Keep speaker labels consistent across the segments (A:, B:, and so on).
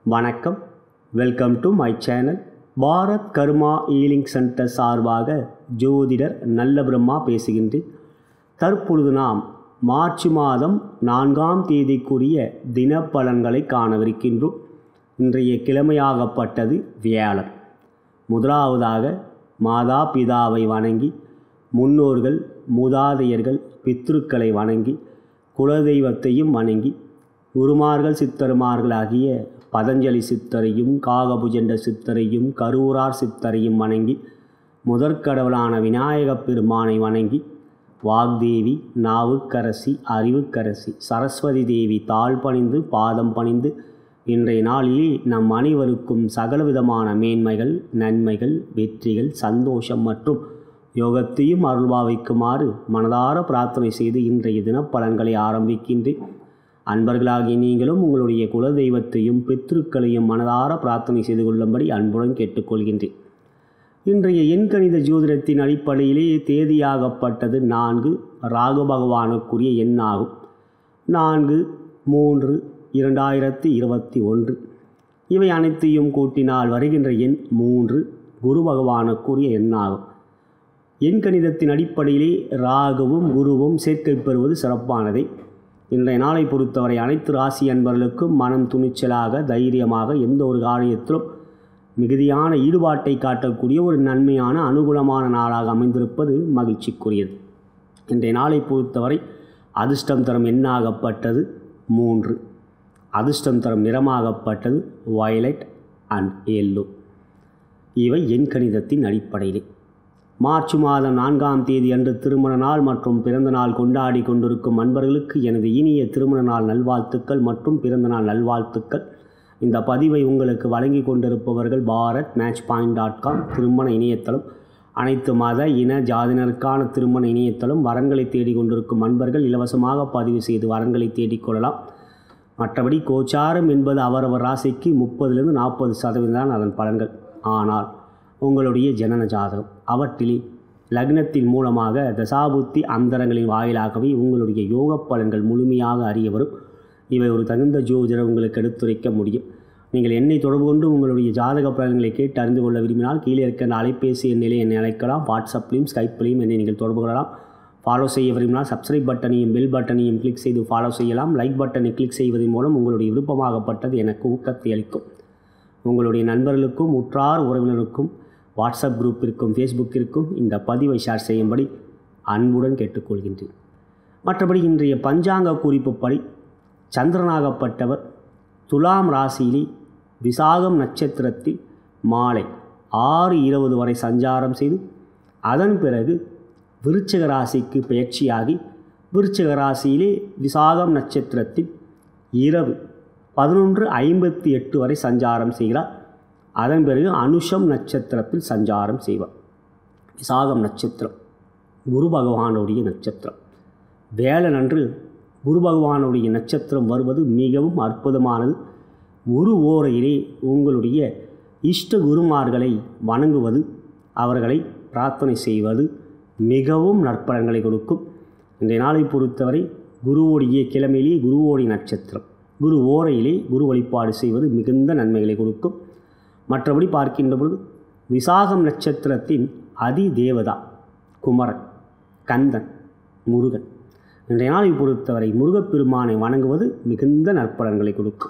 A: வணக்கம் welcome to my channel Bharat Karma healing centre சார்பாக ஜோதிடர் நல்ல பிரம்மா பேசுகின்றேன் தற்பொழுது நாம் மார்ச் மாதம் நான்காம் தேதிக்குரிய தினப்பலன்களை காணவிருக்கின்றோம் இன்றைய கிழமையாகப்பட்டது வியாழன் முதலாவதாக மாதா பிதாவை வணங்கி முன்னோர்கள் மூதாதையர்கள் பித்ருக்களை வணங்கி குலதெய்வத்தையும் வணங்கி குருமார்கள் சித்தருமார்களாகிய பதஞ்சலி சித்தரையும் காகபுஜண்ட சித்தரையும் கரூரார் சித்தரையும் வணங்கி முதற்கடவுளான விநாயகப் பெருமானை வணங்கி வாக்தேவி நாவுக்கரசி அறிவுக்கரசி சரஸ்வதி தேவி தாழ் பணிந்து பாதம் பணிந்து இன்றைய நாளிலே நம் அனைவருக்கும் சகலவிதமான மேன்மைகள் நன்மைகள் வெற்றிகள் சந்தோஷம் மற்றும் யோகத்தையும் அருள்பாவிக்குமாறு மனதார பிரார்த்தனை செய்து இன்றைய தினப்பலன்களை ஆரம்பிக்கின்றேன் அன்பர்களாகிய நீங்களும் உங்களுடைய குலதெய்வத்தையும் பித்ருக்களையும் மனதார பிரார்த்தனை செய்து கொள்ளும்படி அன்புடன் கேட்டுக்கொள்கின்றேன் இன்றைய எண்கணித ஜோதிடத்தின் அடிப்படையிலே தேதியாகப்பட்டது நான்கு ராகு பகவானுக்குரிய எண்ணாகும் நான்கு மூன்று இரண்டாயிரத்தி இருபத்தி ஒன்று இவை அனைத்தையும் கூட்டினால் வருகின்ற எண் மூன்று குரு பகவானுக்குரிய எண்ணாகும் எண்கணிதத்தின் அடிப்படையிலே ராகுவும் குருவும் சேர்க்கை பெறுவது சிறப்பானதை இன்றைய நாளை பொறுத்தவரை அனைத்து ராசி அன்பர்களுக்கும் மனம் துணிச்சலாக தைரியமாக எந்த ஒரு காரியத்திலும் மிகுதியான ஈடுபாட்டை காட்டக்கூடிய ஒரு நன்மையான அனுகூலமான நாளாக அமைந்திருப்பது மகிழ்ச்சிக்குரியது இன்றைய நாளை பொறுத்தவரை அதிர்ஷ்டம் தரும் எண்ணாகப்பட்டது மூன்று அதிர்ஷ்டம் தரும் நிறமாகப்பட்டது வயலட் அண்ட் எல்லோ இவை எண் கணிதத்தின் அடிப்படையிலே மார்ச் மாதம் நான்காம் தேதி அன்று திருமண நாள் மற்றும் பிறந்த நாள் கொண்டாடி கொண்டிருக்கும் அன்பர்களுக்கு எனது இனிய திருமண நாள் நல்வாழ்த்துக்கள் மற்றும் பிறந்த நாள் நல்வாழ்த்துக்கள் இந்த பதிவை உங்களுக்கு வழங்கி கொண்டிருப்பவர்கள் Bharat match point dot com திருமண இணையதளம் அனைத்து மத இன ஜாதினருக்கான திருமண இணையதளம் வரன்களை தேடிக் கொண்டிருக்கும் அன்பர்கள் இலவசமாக பதிவு செய்து வரன்களை தேடிக்கொள்ளலாம் மற்றபடி கோச்சாரம் என்பது அவரவர் ராசிக்கு முப்பதிலிருந்து நாற்பது சதவீதம் தான் அதன் பலன்கள் ஆனால் உங்களுடைய ஜனன ஜாதகம் அவற்றிலே லக்னத்தின் மூலமாக தசாபுத்தி அந்தரங்களின் வாயிலாகவே உங்களுடைய யோக பலன்கள் முழுமையாக அறிய வரும் இவை ஒரு தகுந்த ஜோதிடர் உங்களுக்கு எடுத்துரைக்க முடியும் நீங்கள் என்னை தொடர்பு கொண்டு உங்களுடைய ஜாதக பலன்களை கேட்டு அறிந்து கொள்ள விரும்பினால் கீழே இருக்கின்ற அலைபேசி எண்ணிலே என்னை அழைக்கலாம் வாட்ஸ்அப்லையும் ஸ்கைப்லையும் என்னை நீங்கள் தொடர்பு கொள்ளலாம் ஃபாலோ செய்ய விரும்பினால் சப்ஸ்கிரைப் பட்டனையும் பெல் பட்டனையும் கிளிக் செய்து ஃபாலோ செய்யலாம் லைக் பட்டனை கிளிக் செய்வதன் மூலம் உங்களுடைய விருப்பமாகப்பட்டது எனக்கு ஊக்கத்தை அளிக்கும் உங்களுடைய நண்பர்களுக்கும் உற்றார் உறவினருக்கும் வாட்ஸ்அப் குரூப்பிற்கும் ஃபேஸ்புக்கிற்கும் இந்த பதிவை ஷேர் செய்யும்படி அன்புடன் கேட்டுக்கொள்கின்றேன் மற்றபடி இன்றைய பஞ்சாங்க குறிப்புப்படி சந்திரனாகப்பட்டவர் துலாம் ராசியிலே விசாகம் நட்சத்திரத்தில் மாலை ஆறு இருபது வரை சஞ்சாரம் செய்து அதன் பிறகு விருச்சிக ராசிக்கு பயிற்சியாகி விருச்சிக ராசியிலே விசாகம் நட்சத்திரத்தில் இரவு பதினொன்று ஐம்பத்தி எட்டு வரை சஞ்சாரம் செய்கிறார் அதன் பிறகு அனுஷம் நட்சத்திரத்தில் சஞ்சாரம் செய்வார் விசாகம் நட்சத்திரம் குரு பகவானுடைய நட்சத்திரம் வேலன் அன்று குரு பகவானுடைய நட்சத்திரம் வருவது மிகவும் அற்புதமானது குரு ஓரையிலே உங்களுடைய இஷ்ட குருமார்களை வணங்குவது அவர்களை பிரார்த்தனை செய்வது மிகவும் நற்பலன்களை கொடுக்கும் இன்றைய நாளை பொறுத்தவரை குருவோடைய கிழமையிலே குருவோடைய நட்சத்திரம் குரு ஓரையிலே குரு வழிபாடு செய்வது மிகுந்த நன்மைகளை கொடுக்கும் மற்றபடி பார்க்கின்ற பொழுது விசாகம் நட்சத்திரத்தின் அதி தேவதா குமரன் கந்தன் முருகன் இன்றைய நாளை பொறுத்தவரை முருகப்பெருமானை வணங்குவது மிகுந்த நற்பலன்களை கொடுக்கும்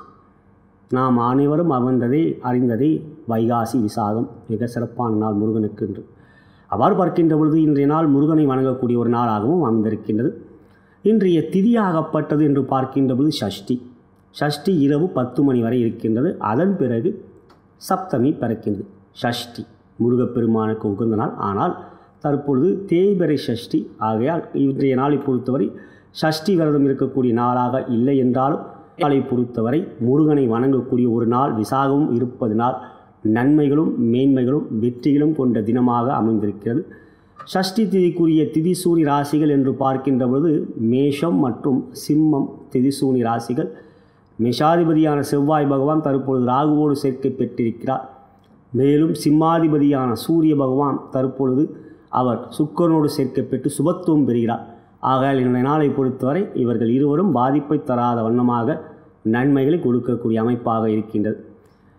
A: நாம் அனைவரும் அமர்ந்ததே அறிந்ததே வைகாசி விசாகம் மிக சிறப்பான நாள் முருகனுக்கு என்று அவ்வாறு பார்க்கின்ற பொழுது இன்றைய நாள் முருகனை வணங்கக்கூடிய ஒரு நாளாகவும் அமைந்திருக்கின்றது இன்றைய திதியாகப்பட்டது என்று பார்க்கின்ற பொழுது சஷ்டி ஷஷ்டி இரவு பத்து மணி வரை இருக்கின்றது அதன் பிறகு சப்தமி பிறக்கின்றது ஷஷ்டி முருகப்பெருமானுக்கு உகந்த நாள் ஆனால் தற்பொழுது தேய்பிறை ஷஷ்டி ஆகையால் இன்றைய நாளை பொறுத்தவரை ஷஷ்டி விரதம் இருக்கக்கூடிய நாளாக இல்லை என்றாலும் நாளை பொறுத்தவரை முருகனை வணங்கக்கூடிய ஒரு நாள் விசாகமும் இருப்பதனால் நன்மைகளும் மேன்மைகளும் வெற்றிகளும் கொண்ட தினமாக அமைந்திருக்கிறது ஷஷ்டி திதிக்குரிய திதிசூனி ராசிகள் என்று பார்க்கின்ற பொழுது மேஷம் மற்றும் சிம்மம் திதிசூனி ராசிகள் மேஷாதிபதியான செவ்வாய் பகவான் தற்பொழுது ராகுவோடு சேர்க்கை பெற்றிருக்கிறார் மேலும் சிம்மாதிபதியான சூரிய பகவான் தற்பொழுது அவர் சுக்கரனோடு சேர்க்கை பெற்று சுபத்துவம் பெறுகிறார் ஆகையால் இன்றைய நாளை பொறுத்தவரை இவர்கள் இருவரும் பாதிப்பை தராத வண்ணமாக நன்மைகளை கொடுக்கக்கூடிய அமைப்பாக இருக்கின்றது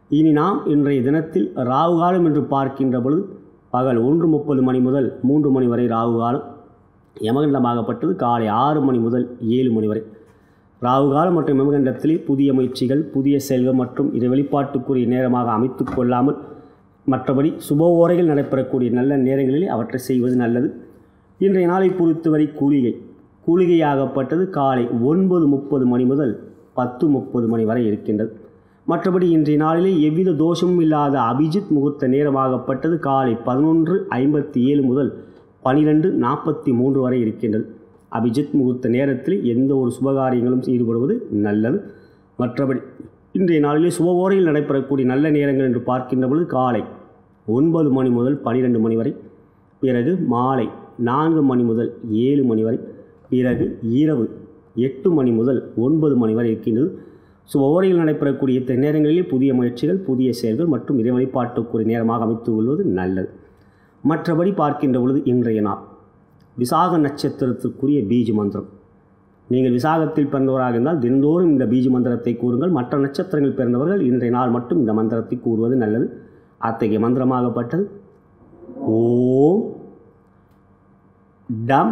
A: இனி நாம் இன்றைய தினத்தில் ராகு காலம் என்று பார்க்கின்ற பொழுது பகல் ஒன்று முப்பது மணி முதல் மூன்று மணி வரை ராகு காலம் யமகண்டமாகப்பட்டது காலை ஆறு மணி முதல் ஏழு மணி வரை ராகு காலம் மற்றும் யமகண்டத்திலே புதிய முயற்சிகள் புதிய செயல்கள் மற்றும் இது வெளிப்பாட்டுக்குரிய நேரமாக அமைத்து கொள்ளாமல் மற்றபடி சுப ஓரைகள் நடைபெறக்கூடிய நல்ல நேரங்களில் அவற்றை செய்வது நல்லது இன்றைய நாளை பொறுத்தவரை கூலிகை கூலிகையாகப்பட்டது காலை ஒன்பது முப்பது மணி முதல் பத்து முப்பது மணி வரை இருக்கின்றது மற்றபடி இன்றைய நாளிலே எவ்வித தோஷமும் இல்லாத அபிஜித் முகூர்த்த நேரமாகப்பட்டது காலை பதினொன்று ஐம்பத்தி ஏழு முதல் பனிரெண்டு நாற்பத்தி மூன்று வரை இருக்கின்றது அபிஜித் முகூர்த்த நேரத்தில் எந்த ஒரு சுபகாரியங்களும் ஈடுபடுவது நல்லது மற்றபடி இன்றைய நாளிலே சுப ஓரையில் நடைபெறக்கூடிய நல்ல நேரங்கள் என்று பார்க்கின்ற பொழுது காலை ஒன்பது மணி முதல் பனிரெண்டு மணி வரை பிறகு மாலை நான்கு மணி முதல் ஏழு மணி வரை பிறகு இரவு எட்டு மணி முதல் ஒன்பது மணி வரை இருக்கின்றது ஸோ ஓரையில் நடைபெறக்கூடிய இத்தனை நேரங்களிலே புதிய முயற்சிகள் புதிய செயல்கள் மற்றும் இறை வழிபாட்டுக்குரிய நேரமாக அமைத்துக் கொள்வது நல்லது மற்றபடி பார்க்கின்ற பொழுது இன்றைய நாள் விசாக நட்சத்திரத்திற்குரிய பீஜ மந்திரம் நீங்கள் விசாகத்தில் பிறந்தவராக இருந்தால் தினந்தோறும் இந்த பீஜ மந்திரத்தை கூறுங்கள் மற்ற நட்சத்திரங்கள் பிறந்தவர்கள் இன்றைய நாள் மட்டும் இந்த மந்திரத்தை கூறுவது நல்லது அத்தகைய மந்திரமாகப்பட்டது ஓம் டம்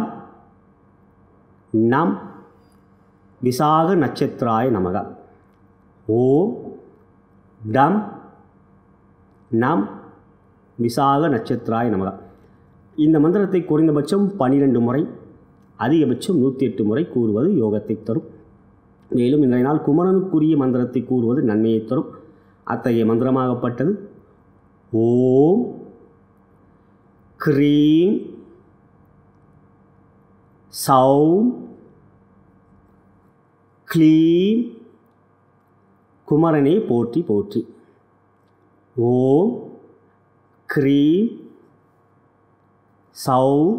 A: நம் விசாக நட்சத்திராய நமக ஓம் டம் நம் விசாக நட்சத்திராய நமக இந்த மந்திரத்தை குறைந்தபட்சம் பன்னிரெண்டு முறை அதிகபட்சம் நூற்றி எட்டு முறை கூறுவது யோகத்தை தரும் மேலும் இன்றைய நாள் குமரனுக்குரிய மந்திரத்தை கூறுவது நன்மையை தரும் அத்தகைய மந்திரமாகப்பட்டது ஓம் க்ரீம் சௌம் க்ளீம் குமரனே போற்றி போற்றி ஓம் க்ரீம் சௌம்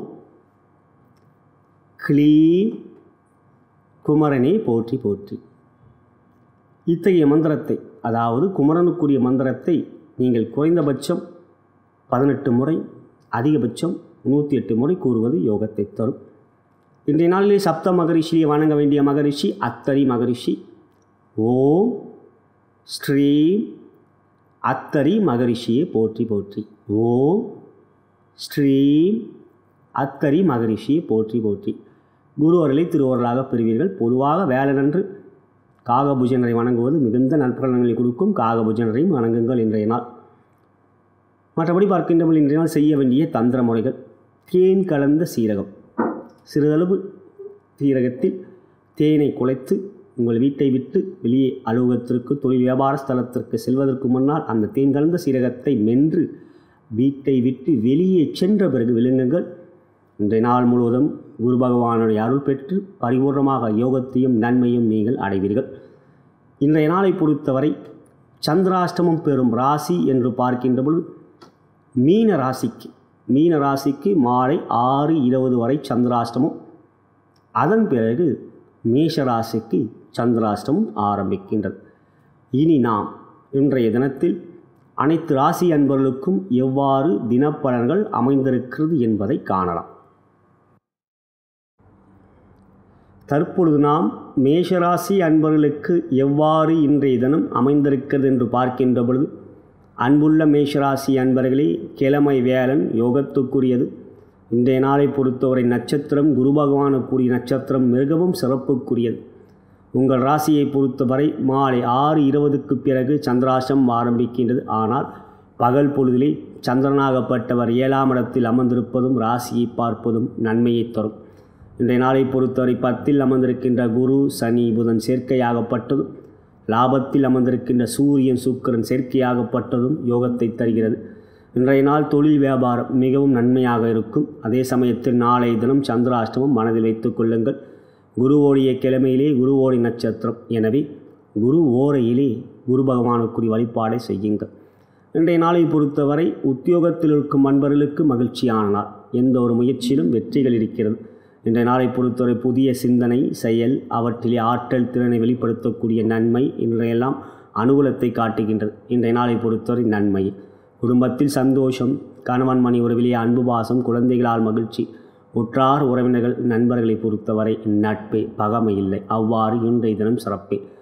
A: க்ளீம் குமரனே போற்றி போற்றி இத்தகைய மந்திரத்தை அதாவது குமரனுக்குரிய மந்திரத்தை நீங்கள் குறைந்தபட்சம் பதினெட்டு முறை அதிகபட்சம் நூற்றி எட்டு முறை கூறுவது யோகத்தை தரும் இன்றைய நாளிலே சப்த மகரிஷியை வணங்க வேண்டிய மகரிஷி அத்தரி மகரிஷி ஓம் ஸ்ரீ அத்தரி மகரிஷியை போற்றி போற்றி ஓம் ஸ்ரீ அத்தரி மகரிஷியை போற்றி போற்றி குருவர்களை திருவர்களாக பெறுவீர்கள் பொதுவாக வேலனன்று காகபுஜனரை வணங்குவது மிகுந்த நற்பலன்களை கொடுக்கும் காகபுஜனரையும் வணங்குங்கள் இன்றைய நாள் மற்றபடி பார்க்கின்றவர்கள் இன்றைய நாள் செய்ய வேண்டிய தந்திர முறைகள் தேன் கலந்த சீரகம் சிறிதளவு சீரகத்தில் தேனை குலைத்து உங்கள் வீட்டை விட்டு வெளியே அலுவலகத்திற்கு தொழில் வியாபார ஸ்தலத்திற்கு செல்வதற்கு முன்னால் அந்த தேன் கலந்த சீரகத்தை மென்று வீட்டை விட்டு வெளியே சென்ற பிறகு விழுங்குங்கள் இன்றைய நாள் முழுவதும் குரு பகவானுடைய அருள் பெற்று பரிபூர்ணமாக யோகத்தையும் நன்மையும் நீங்கள் அடைவீர்கள் இன்றைய நாளை பொறுத்தவரை சந்திராஷ்டமம் பெறும் ராசி என்று பார்க்கின்ற பொழுது மீன ராசிக்கு மீன ராசிக்கு மாலை ஆறு இருபது வரை சந்திராஷ்டமம் அதன் பிறகு மேஷ ராசிக்கு சந்திராஷ்டமம் ஆரம்பிக்கின்றது இனி நாம் இன்றைய தினத்தில் அனைத்து ராசி அன்பர்களுக்கும் எவ்வாறு தினப்பலன்கள் அமைந்திருக்கிறது என்பதை காணலாம் தற்பொழுது நாம் மேஷராசி அன்பர்களுக்கு எவ்வாறு இன்றைய தினம் அமைந்திருக்கிறது என்று பார்க்கின்ற பொழுது அன்புள்ள மேஷராசி அன்பர்களே கிழமை வேலன் யோகத்துக்குரியது இன்றைய நாளை பொறுத்தவரை நட்சத்திரம் குரு பகவானுக்குரிய நட்சத்திரம் மிகவும் சிறப்புக்குரியது உங்கள் ராசியை பொறுத்தவரை மாலை ஆறு இருபதுக்கு பிறகு சந்திராசம் ஆரம்பிக்கின்றது ஆனால் பகல் பொழுதிலே சந்திரனாகப்பட்டவர் ஏழாம் இடத்தில் அமர்ந்திருப்பதும் ராசியை பார்ப்பதும் நன்மையை தரும் இன்றைய நாளை பொறுத்தவரை பத்தில் அமர்ந்திருக்கின்ற குரு சனி புதன் சேர்க்கையாகப்பட்டதும் லாபத்தில் அமர்ந்திருக்கின்ற சூரியன் சுக்கிரன் சேர்க்கையாகப்பட்டதும் யோகத்தை தருகிறது இன்றைய நாள் தொழில் வியாபாரம் மிகவும் நன்மையாக இருக்கும் அதே சமயத்தில் நாளைய தினம் சந்திராஷ்டமம் மனதில் வைத்துக் கொள்ளுங்கள் குருவோடைய கிழமையிலே குருவோடி நட்சத்திரம் எனவே குரு ஓரையிலே குரு பகவானுக்குரிய வழிபாடை செய்யுங்கள் இன்றைய நாளை பொறுத்தவரை உத்தியோகத்தில் இருக்கும் அன்பர்களுக்கு மகிழ்ச்சியான நாள் எந்த ஒரு முயற்சியிலும் வெற்றிகள் இருக்கிறது இன்றைய நாளை பொறுத்தவரை புதிய சிந்தனை செயல் அவற்றிலே ஆற்றல் திறனை வெளிப்படுத்தக்கூடிய நன்மை இன்றையெல்லாம் அனுகூலத்தை காட்டுகின்றது இன்றைய நாளை பொறுத்தவரை நன்மை குடும்பத்தில் சந்தோஷம் கணவன் மணி உறவிலே அன்பு பாசம் குழந்தைகளால் மகிழ்ச்சி உற்றார் உறவினர்கள் நண்பர்களை பொறுத்தவரை நட்பே பகமை இல்லை அவ்வாறு இன்றைய தினம் சிறப்பே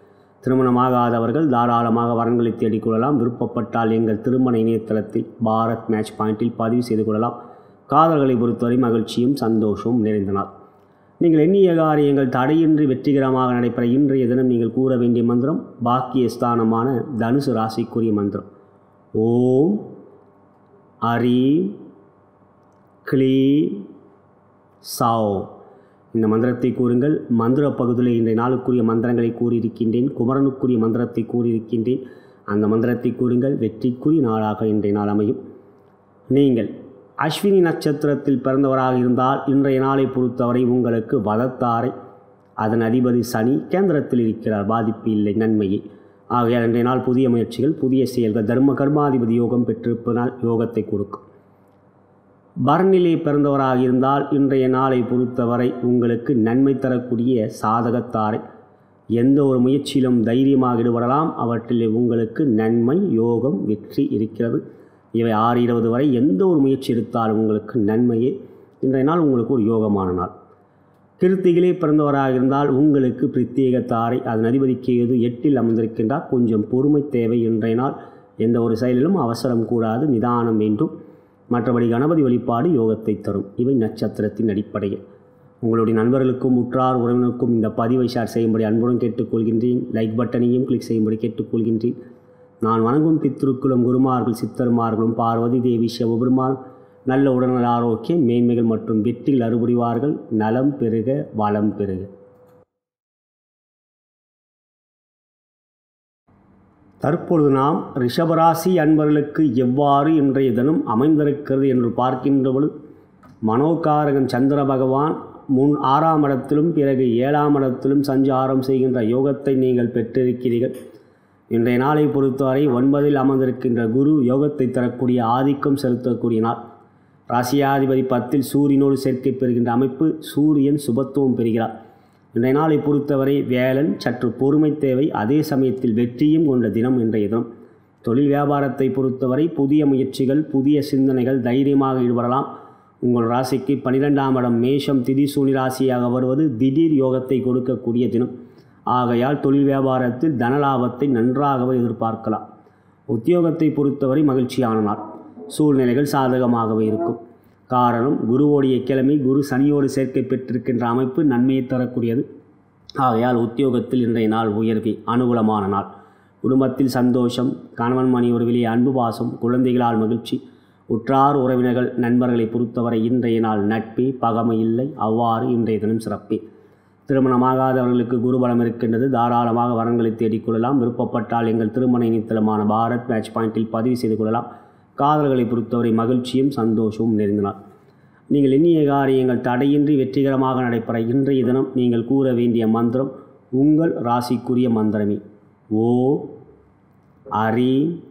A: திருமணமாகாதவர்கள் தாராளமாக வரன்களை தேடிக்கொள்ளலாம் விருப்பப்பட்டால் எங்கள் திருமண இணையதளத்தில் பாரத் மேட்ச் பாயிண்டில் பதிவு செய்து கொள்ளலாம் காதல்களை பொறுத்தவரை மகிழ்ச்சியும் சந்தோஷமும் நிறைந்த நாள் நீங்கள் எண்ணிய காரியங்கள் தடையின்றி வெற்றிகரமாக நடைபெற இன்றைய தினம் நீங்கள் கூற வேண்டிய மந்திரம் பாக்கிய ஸ்தானமான தனுசு ராசிக்குரிய மந்திரம் ஓம் அரி கிளீ சாவ் இந்த மந்திரத்தை கூறுங்கள் மந்திர பகுதியில் இன்றைய நாளுக்குரிய மந்திரங்களை கூறியிருக்கின்றேன் குமரனுக்குரிய மந்திரத்தை கூறியிருக்கின்றேன் அந்த மந்திரத்தை கூறுங்கள் வெற்றிக்குரிய நாளாக இன்றைய நாள் அமையும் நீங்கள் அஸ்வினி நட்சத்திரத்தில் பிறந்தவராக இருந்தால் இன்றைய நாளை பொறுத்தவரை உங்களுக்கு வதத்தாரை அதன் அதிபதி சனி கேந்திரத்தில் இருக்கிறார் பாதிப்பு இல்லை நன்மையே ஆகையால் இன்றைய நாள் புதிய முயற்சிகள் புதிய செயல்கள் தர்ம கர்மாதிபதி யோகம் பெற்றிருப்பதனால் யோகத்தை கொடுக்கும் பரநிலை பிறந்தவராக இருந்தால் இன்றைய நாளை பொறுத்தவரை உங்களுக்கு நன்மை தரக்கூடிய சாதகத்தாரை எந்த ஒரு முயற்சியிலும் தைரியமாக ஈடுபடலாம் அவற்றில் உங்களுக்கு நன்மை யோகம் வெற்றி இருக்கிறது இவை ஆறு இருபது வரை எந்த ஒரு முயற்சி எடுத்தாலும் உங்களுக்கு நன்மையே இன்றைய நாள் உங்களுக்கு ஒரு யோகமான நாள் கிருத்திகளே பிறந்தவராக இருந்தால் உங்களுக்கு பிரத்யேக தாரை அதன் அதிபதிக்கு எது எட்டில் அமர்ந்திருக்கின்றார் கொஞ்சம் பொறுமை தேவை இன்றைய நாள் எந்த ஒரு செயலிலும் அவசரம் கூடாது நிதானம் வேண்டும் மற்றபடி கணபதி வழிபாடு யோகத்தை தரும் இவை நட்சத்திரத்தின் அடிப்படையில் உங்களுடைய நண்பர்களுக்கும் உற்றார் உறவினருக்கும் இந்த பதிவை ஷேர் செய்யும்படி அன்புடன் கேட்டுக்கொள்கின்றேன் லைக் பட்டனையும் கிளிக் செய்யும்படி கேட்டுக்கொள்கின்றேன் நான் வணங்கும் பித்ருக்களும் குருமார்கள் சித்தர்மார்களும் பார்வதி தேவி சிவபெருமான் நல்ல உடல்நல ஆரோக்கியம் மேன்மைகள் மற்றும் வெற்றில் அறுபுரிவார்கள் நலம் பெருக வளம் பெருக தற்பொழுது நாம் ரிஷபராசி அன்பர்களுக்கு எவ்வாறு இன்றைய தினம் அமைந்திருக்கிறது என்று பார்க்கின்ற பொழுது மனோகாரகன் சந்திர பகவான் முன் ஆறாம் இடத்திலும் பிறகு ஏழாம் இடத்திலும் சஞ்சாரம் செய்கின்ற யோகத்தை நீங்கள் பெற்றிருக்கிறீர்கள் இன்றைய நாளை பொறுத்தவரை ஒன்பதில் அமர்ந்திருக்கின்ற குரு யோகத்தை தரக்கூடிய ஆதிக்கம் செலுத்தக்கூடிய நாள் ராசியாதிபதி பத்தில் சூரியனோடு சேர்க்கை பெறுகின்ற அமைப்பு சூரியன் சுபத்துவம் பெறுகிறார் இன்றைய நாளை பொறுத்தவரை வேலன் சற்று பொறுமை தேவை அதே சமயத்தில் வெற்றியும் கொண்ட தினம் இன்றைய தினம் தொழில் வியாபாரத்தை பொறுத்தவரை புதிய முயற்சிகள் புதிய சிந்தனைகள் தைரியமாக ஈடுபடலாம் உங்கள் ராசிக்கு பனிரெண்டாம் இடம் மேஷம் திதிசூனி ராசியாக வருவது திடீர் யோகத்தை கொடுக்கக்கூடிய தினம் ஆகையால் தொழில் வியாபாரத்தில் தனலாபத்தை நன்றாகவே எதிர்பார்க்கலாம் உத்தியோகத்தை பொறுத்தவரை மகிழ்ச்சியான நாள் சூழ்நிலைகள் சாதகமாகவே இருக்கும் காரணம் குருவோடைய கிழமை குரு சனியோடு சேர்க்கை பெற்றிருக்கின்ற அமைப்பு நன்மையை தரக்கூடியது ஆகையால் உத்தியோகத்தில் இன்றைய நாள் உயர்வி அனுகூலமான நாள் குடும்பத்தில் சந்தோஷம் கணவன் மணி உறவிலே அன்பு பாசம் குழந்தைகளால் மகிழ்ச்சி உற்றார் உறவினர்கள் நண்பர்களை பொறுத்தவரை இன்றைய நாள் நட்பே பகமை இல்லை அவ்வாறு இன்றைய தினம் சிறப்பே திருமணமாகாதவர்களுக்கு குருபலம் இருக்கின்றது தாராளமாக வரன்களை தேடிக்கொள்ளலாம் விருப்பப்பட்டால் எங்கள் திருமண இணையதளமான பாரத் மேட்ச் பாயிண்டில் பதிவு செய்து கொள்ளலாம் காதல்களை பொறுத்தவரை மகிழ்ச்சியும் சந்தோஷமும் நிறைந்தனார் நீங்கள் எண்ணிய காரியங்கள் தடையின்றி வெற்றிகரமாக நடைபெற இன்றைய தினம் நீங்கள் கூற வேண்டிய மந்திரம் உங்கள் ராசிக்குரிய மந்திரமே ஓ அரி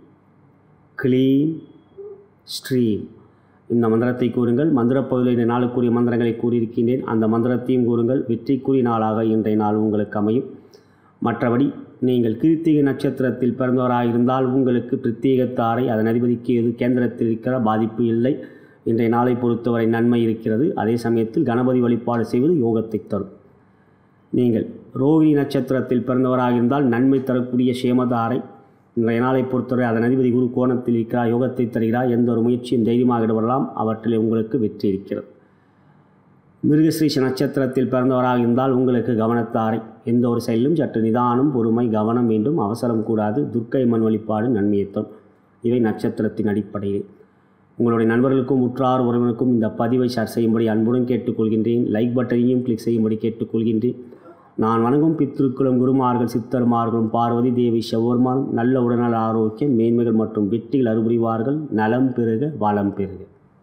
A: க்ளீம் ஸ்ட்ரீம் இந்த மந்திரத்தை கூறுங்கள் மந்திரப்பகுதியில் இந்த நாளுக்குரிய மந்திரங்களை கூறியிருக்கின்றேன் அந்த மந்திரத்தையும் கூறுங்கள் வெற்றிக்குரிய நாளாக இன்றைய நாள் உங்களுக்கு அமையும் மற்றபடி நீங்கள் கிருத்திகை நட்சத்திரத்தில் பிறந்தவராக இருந்தால் உங்களுக்கு பிரத்யேகத்தாரை அதன் அதிபதிக்கு எது கேந்திரத்தில் இருக்கிற பாதிப்பு இல்லை இன்றைய நாளை பொறுத்தவரை நன்மை இருக்கிறது அதே சமயத்தில் கணபதி வழிபாடு செய்வது யோகத்தை தரும் நீங்கள் ரோகிணி நட்சத்திரத்தில் பிறந்தவராக இருந்தால் நன்மை தரக்கூடிய சேமதாரை இன்றைய நாளை பொறுத்தவரை அதன் அதிபதி குரு கோணத்தில் இருக்கிறார் யோகத்தை தருகிறார் எந்த ஒரு முயற்சியும் தைரியமாக ஈடுபடலாம் அவற்றில் உங்களுக்கு வெற்றி இருக்கிறது மிருகஸ்ரீஷ நட்சத்திரத்தில் பிறந்தவராக இருந்தால் உங்களுக்கு கவனத்தாரை எந்த ஒரு செயலிலும் சற்று நிதானம் பொறுமை கவனம் வேண்டும் அவசரம் கூடாது துர்க்கை மண் வழிபாடு நன்மையத்தம் இவை நட்சத்திரத்தின் அடிப்படையில் உங்களுடைய நண்பர்களுக்கும் உற்றார் உறவினருக்கும் இந்த பதிவை ஷேர் செய்யும்படி அன்புடன் கேட்டுக்கொள்கின்றேன் லைக் பட்டனையும் கிளிக் செய்யும்படி கேட்டுக்கொள்கின்றேன் நான் வணங்கும் பித்ருக்களும் குருமார்கள் சித்தர்மார்களும் பார்வதி தேவி செவ்வர்மானும் நல்ல உடல்நல ஆரோக்கியம் மேன்மைகள் மற்றும் வெற்றிகள் அறுபுரிவார்கள் நலம் பெருக வளம் பெருக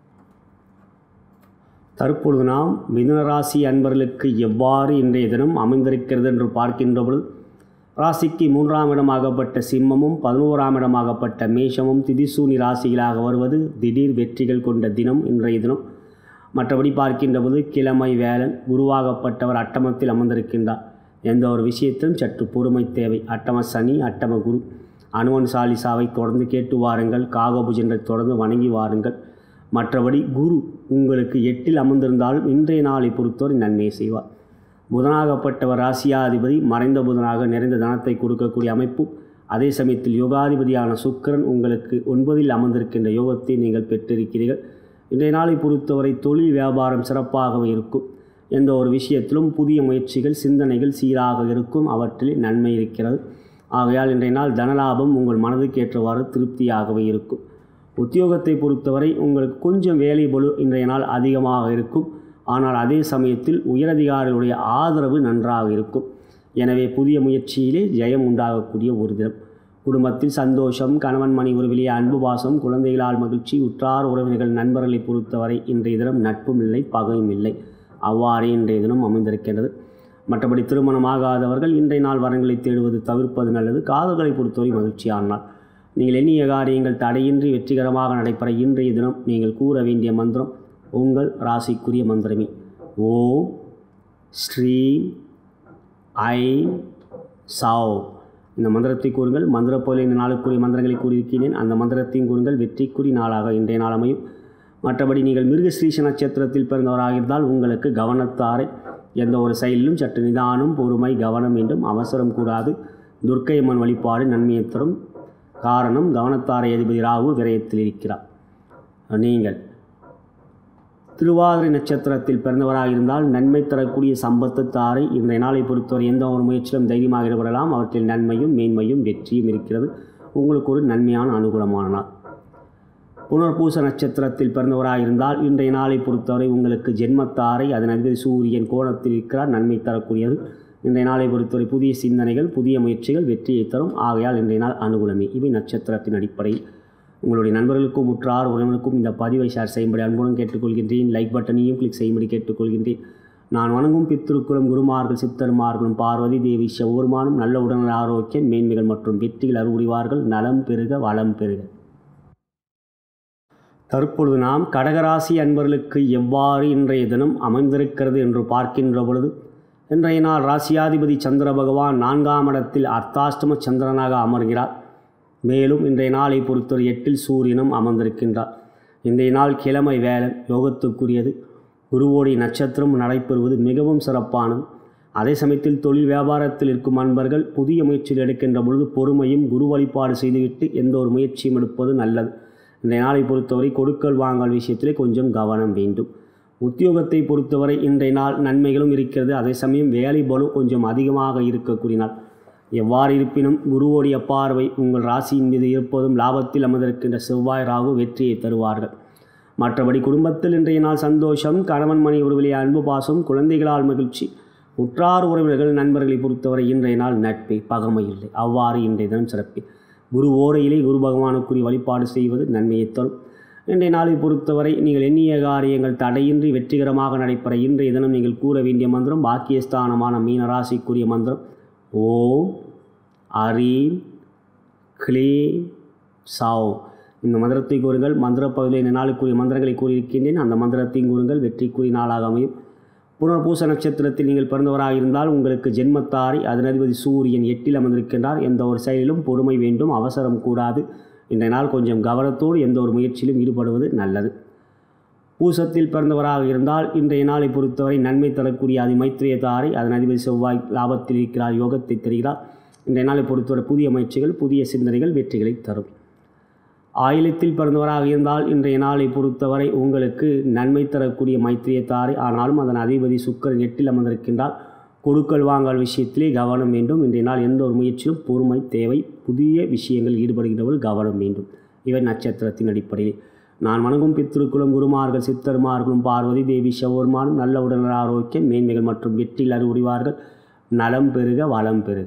A: தற்பொழுது நாம் மிதுனராசி அன்பர்களுக்கு எவ்வாறு இன்றைய தினம் அமைந்திருக்கிறது என்று பார்க்கின்ற பொழுது ராசிக்கு மூன்றாம் இடமாகப்பட்ட சிம்மமும் பதினோராம் இடமாகப்பட்ட மேஷமும் திதிசூனி ராசிகளாக வருவது திடீர் வெற்றிகள் கொண்ட தினம் இன்றைய தினம் மற்றபடி பார்க்கின்ற போது கிழமை வேலன் குருவாகப்பட்டவர் அட்டமத்தில் அமர்ந்திருக்கின்றார் எந்த ஒரு விஷயத்திலும் சற்று பொறுமை தேவை அட்டம சனி அட்டம குரு அனுவன் சாலிசாவை தொடர்ந்து கேட்டு வாருங்கள் காகபுஜென்றை தொடர்ந்து வணங்கி வாருங்கள் மற்றபடி குரு உங்களுக்கு எட்டில் அமர்ந்திருந்தாலும் இன்றைய நாளை பொறுத்தவரை நன்மை செய்வார் புதனாகப்பட்டவர் ராசியாதிபதி மறைந்த புதனாக நிறைந்த தனத்தை கொடுக்கக்கூடிய அமைப்பு அதே சமயத்தில் யோகாதிபதியான சுக்கிரன் உங்களுக்கு ஒன்பதில் அமர்ந்திருக்கின்ற யோகத்தை நீங்கள் பெற்றிருக்கிறீர்கள் இன்றைய நாளை பொறுத்தவரை தொழில் வியாபாரம் சிறப்பாகவே இருக்கும் எந்த ஒரு விஷயத்திலும் புதிய முயற்சிகள் சிந்தனைகள் சீராக இருக்கும் அவற்றில் நன்மை இருக்கிறது ஆகையால் இன்றைய நாள் தனலாபம் உங்கள் மனதுக்கு ஏற்றவாறு திருப்தியாகவே இருக்கும் உத்தியோகத்தை பொறுத்தவரை உங்களுக்கு கொஞ்சம் வேலை பொழு இன்றைய நாள் அதிகமாக இருக்கும் ஆனால் அதே சமயத்தில் உயரதிகாரிகளுடைய ஆதரவு நன்றாக இருக்கும் எனவே புதிய முயற்சியிலே ஜெயம் உண்டாகக்கூடிய ஒரு தினம் குடும்பத்தில் சந்தோஷம் கணவன் மணி உறவிலே அன்பு பாசம் குழந்தைகளால் மகிழ்ச்சி உற்றார் உறவினர்கள் நண்பர்களை பொறுத்தவரை இன்றைய தினம் நட்பும் இல்லை பகையும் இல்லை அவ்வாறே இன்றைய தினம் அமைந்திருக்கின்றது மற்றபடி திருமணமாகாதவர்கள் இன்றைய நாள் வரங்களை தேடுவது தவிர்ப்பது நல்லது காதல்களை பொறுத்தவரை மகிழ்ச்சியான நாள் நீங்கள் எண்ணிய காரியங்கள் தடையின்றி வெற்றிகரமாக நடைபெற இன்றைய தினம் நீங்கள் கூற வேண்டிய மந்திரம் உங்கள் ராசிக்குரிய மந்திரமே ஓம் ஸ்ரீ ஐ சாவ் இந்த மந்திரத்தை கூறுங்கள் மந்திர போல இந்த நாளுக்குரிய மந்திரங்களை கூறியிருக்கிறேன் அந்த மந்திரத்தையும் கூறுங்கள் வெற்றிக்குரிய நாளாக இன்றைய நாள் அமையும் மற்றபடி நீங்கள் மிருகஸ்ரீஷ நட்சத்திரத்தில் பிறந்தவராக இருந்தால் உங்களுக்கு கவனத்தாரை எந்த ஒரு செயலிலும் சற்று நிதானம் பொறுமை கவனம் வேண்டும் அவசரம் கூடாது துர்க்கையம்மன் வழிபாடு நன்மையை தரும் காரணம் கவனத்தாரை அதிபதி ராகு விரயத்தில் இருக்கிறார் நீங்கள் திருவாதிரை நட்சத்திரத்தில் பிறந்தவராக இருந்தால் நன்மை தரக்கூடிய சம்பத்து தாரை இன்றைய நாளை பொறுத்தவரை எந்த ஒரு முயற்சியிலும் தைரியமாக ஈடுபடலாம் அவற்றில் நன்மையும் மேன்மையும் வெற்றியும் இருக்கிறது உங்களுக்கு ஒரு நன்மையான அனுகூலமான நாள் புனர்பூச நட்சத்திரத்தில் பிறந்தவராக இருந்தால் இன்றைய நாளை பொறுத்தவரை உங்களுக்கு ஜென்மத்தாரை அதன் அதிபதி சூரியன் கோணத்தில் இருக்கிறார் நன்மை தரக்கூடியது இன்றைய நாளை பொறுத்தவரை புதிய சிந்தனைகள் புதிய முயற்சிகள் வெற்றியை தரும் ஆகையால் இன்றைய நாள் அனுகூலமே இவை நட்சத்திரத்தின் அடிப்படையில் உங்களுடைய நண்பர்களுக்கும் உற்றார் உறவினருக்கும் இந்த பதிவை ஷேர் செய்யும்படி அன்புடன் கேட்டுக்கொள்கின்றேன் லைக் பட்டனையும் கிளிக் செய்யும்படி கேட்டுக்கொள்கின்றேன் நான் வணங்கும் பித்திருக்குளம் குருமார்கள் சித்தருமார்களும் பார்வதி தேவி செவ்வருமானும் நல்ல உடல் ஆரோக்கியம் மேன்மைகள் மற்றும் வெற்றிகள் அறுபடிவார்கள் நலம் பெருக வளம் பெருக தற்பொழுது நாம் கடகராசி அன்பர்களுக்கு எவ்வாறு இன்றைய தினம் அமைந்திருக்கிறது என்று பார்க்கின்ற பொழுது இன்றைய நாள் ராசியாதிபதி சந்திர பகவான் நான்காம் இடத்தில் அர்த்தாஷ்டம சந்திரனாக அமர்கிறார் மேலும் இன்றைய நாளை பொறுத்தவரை எட்டில் சூரியனும் அமர்ந்திருக்கின்றார் இன்றைய நாள் கிழமை வேலன் யோகத்துக்குரியது குருவோடைய நட்சத்திரம் நடைபெறுவது மிகவும் சிறப்பானது அதே சமயத்தில் தொழில் வியாபாரத்தில் இருக்கும் அன்பர்கள் புதிய முயற்சியில் எடுக்கின்ற பொழுது பொறுமையும் குரு வழிபாடு செய்துவிட்டு எந்த ஒரு முயற்சியும் எடுப்பது நல்லது இன்றைய நாளை பொறுத்தவரை கொடுக்கல் வாங்கல் விஷயத்திலே கொஞ்சம் கவனம் வேண்டும் உத்தியோகத்தை பொறுத்தவரை இன்றைய நாள் நன்மைகளும் இருக்கிறது அதே சமயம் வேலை பலு கொஞ்சம் அதிகமாக இருக்கக்கூடிய நாள் எவ்வாறு இருப்பினும் குருவோடைய பார்வை உங்கள் ராசியின் மீது இருப்பதும் லாபத்தில் அமர்ந்திருக்கின்ற செவ்வாய் ராகு வெற்றியை தருவார்கள் மற்றபடி குடும்பத்தில் இன்றைய நாள் சந்தோஷம் கணவன் மணி உறவிலே அன்பு பாசம் குழந்தைகளால் மகிழ்ச்சி உற்றார் உறவினர்கள் நண்பர்களை பொறுத்தவரை இன்றைய நாள் நட்பே பகமை இல்லை அவ்வாறு இன்றைய தினம் சிறப்பே குரு ஓரையிலே குரு பகவானுக்குரிய வழிபாடு செய்வது நன்மையை தரும் இன்றைய நாளை பொறுத்தவரை நீங்கள் எண்ணிய காரியங்கள் தடையின்றி வெற்றிகரமாக நடைபெற இன்றைய தினம் நீங்கள் கூற வேண்டிய மந்திரம் பாக்கியஸ்தானமான மீனராசிக்குரிய மந்திரம் ஓம் அரீம் க்ளீம் சாவ் இந்த மந்திரத்தை கூறுங்கள் மந்திர பகுதியில் இந்த நாளுக்குரிய மந்திரங்களை கூறியிருக்கின்றேன் அந்த மந்திரத்தையும் கூறுங்கள் வெற்றிக்குரிய நாளாக அமையும் புனர்பூச நட்சத்திரத்தில் நீங்கள் பிறந்தவராக இருந்தால் உங்களுக்கு ஜென்மத்தாரை அதன் அதிபதி சூரியன் எட்டில் அமர்ந்திருக்கின்றார் எந்த ஒரு செயலிலும் பொறுமை வேண்டும் அவசரம் கூடாது இன்றைய நாள் கொஞ்சம் கவனத்தோடு எந்த ஒரு முயற்சியிலும் ஈடுபடுவது நல்லது பூசத்தில் பிறந்தவராக இருந்தால் இன்றைய நாளை பொறுத்தவரை நன்மை தரக்கூடிய அது மைத்திரிய தாரை அதன் அதிபதி செவ்வாய் லாபத்தில் இருக்கிறார் யோகத்தை தருகிறார் இன்றைய நாளை பொறுத்தவரை புதிய முயற்சிகள் புதிய சிந்தனைகள் வெற்றிகளை தரும் ஆயிலத்தில் பிறந்தவராக இருந்தால் இன்றைய நாளை பொறுத்தவரை உங்களுக்கு நன்மை தரக்கூடிய மைத்திரிய தாரை ஆனாலும் அதன் அதிபதி சுக்கரன் எட்டில் அமர்ந்திருக்கின்றால் கொடுக்கல் வாங்கல் விஷயத்திலே கவனம் வேண்டும் இன்றைய நாள் எந்த ஒரு முயற்சியும் பொறுமை தேவை புதிய விஷயங்கள் ஈடுபடுகின்றவர்கள் கவனம் வேண்டும் இவை நட்சத்திரத்தின் அடிப்படையில் நான் வணங்கும் பித்திருக்குளம் குருமார்கள் சித்தர்மார்களும் பார்வதி தேவி செவ்வருமானும் நல்ல உடல் ஆரோக்கியம் மேன்மைகள் மற்றும் வெற்றியில் அறிவுறிவார்கள் நலம் பெருக வளம் பெருக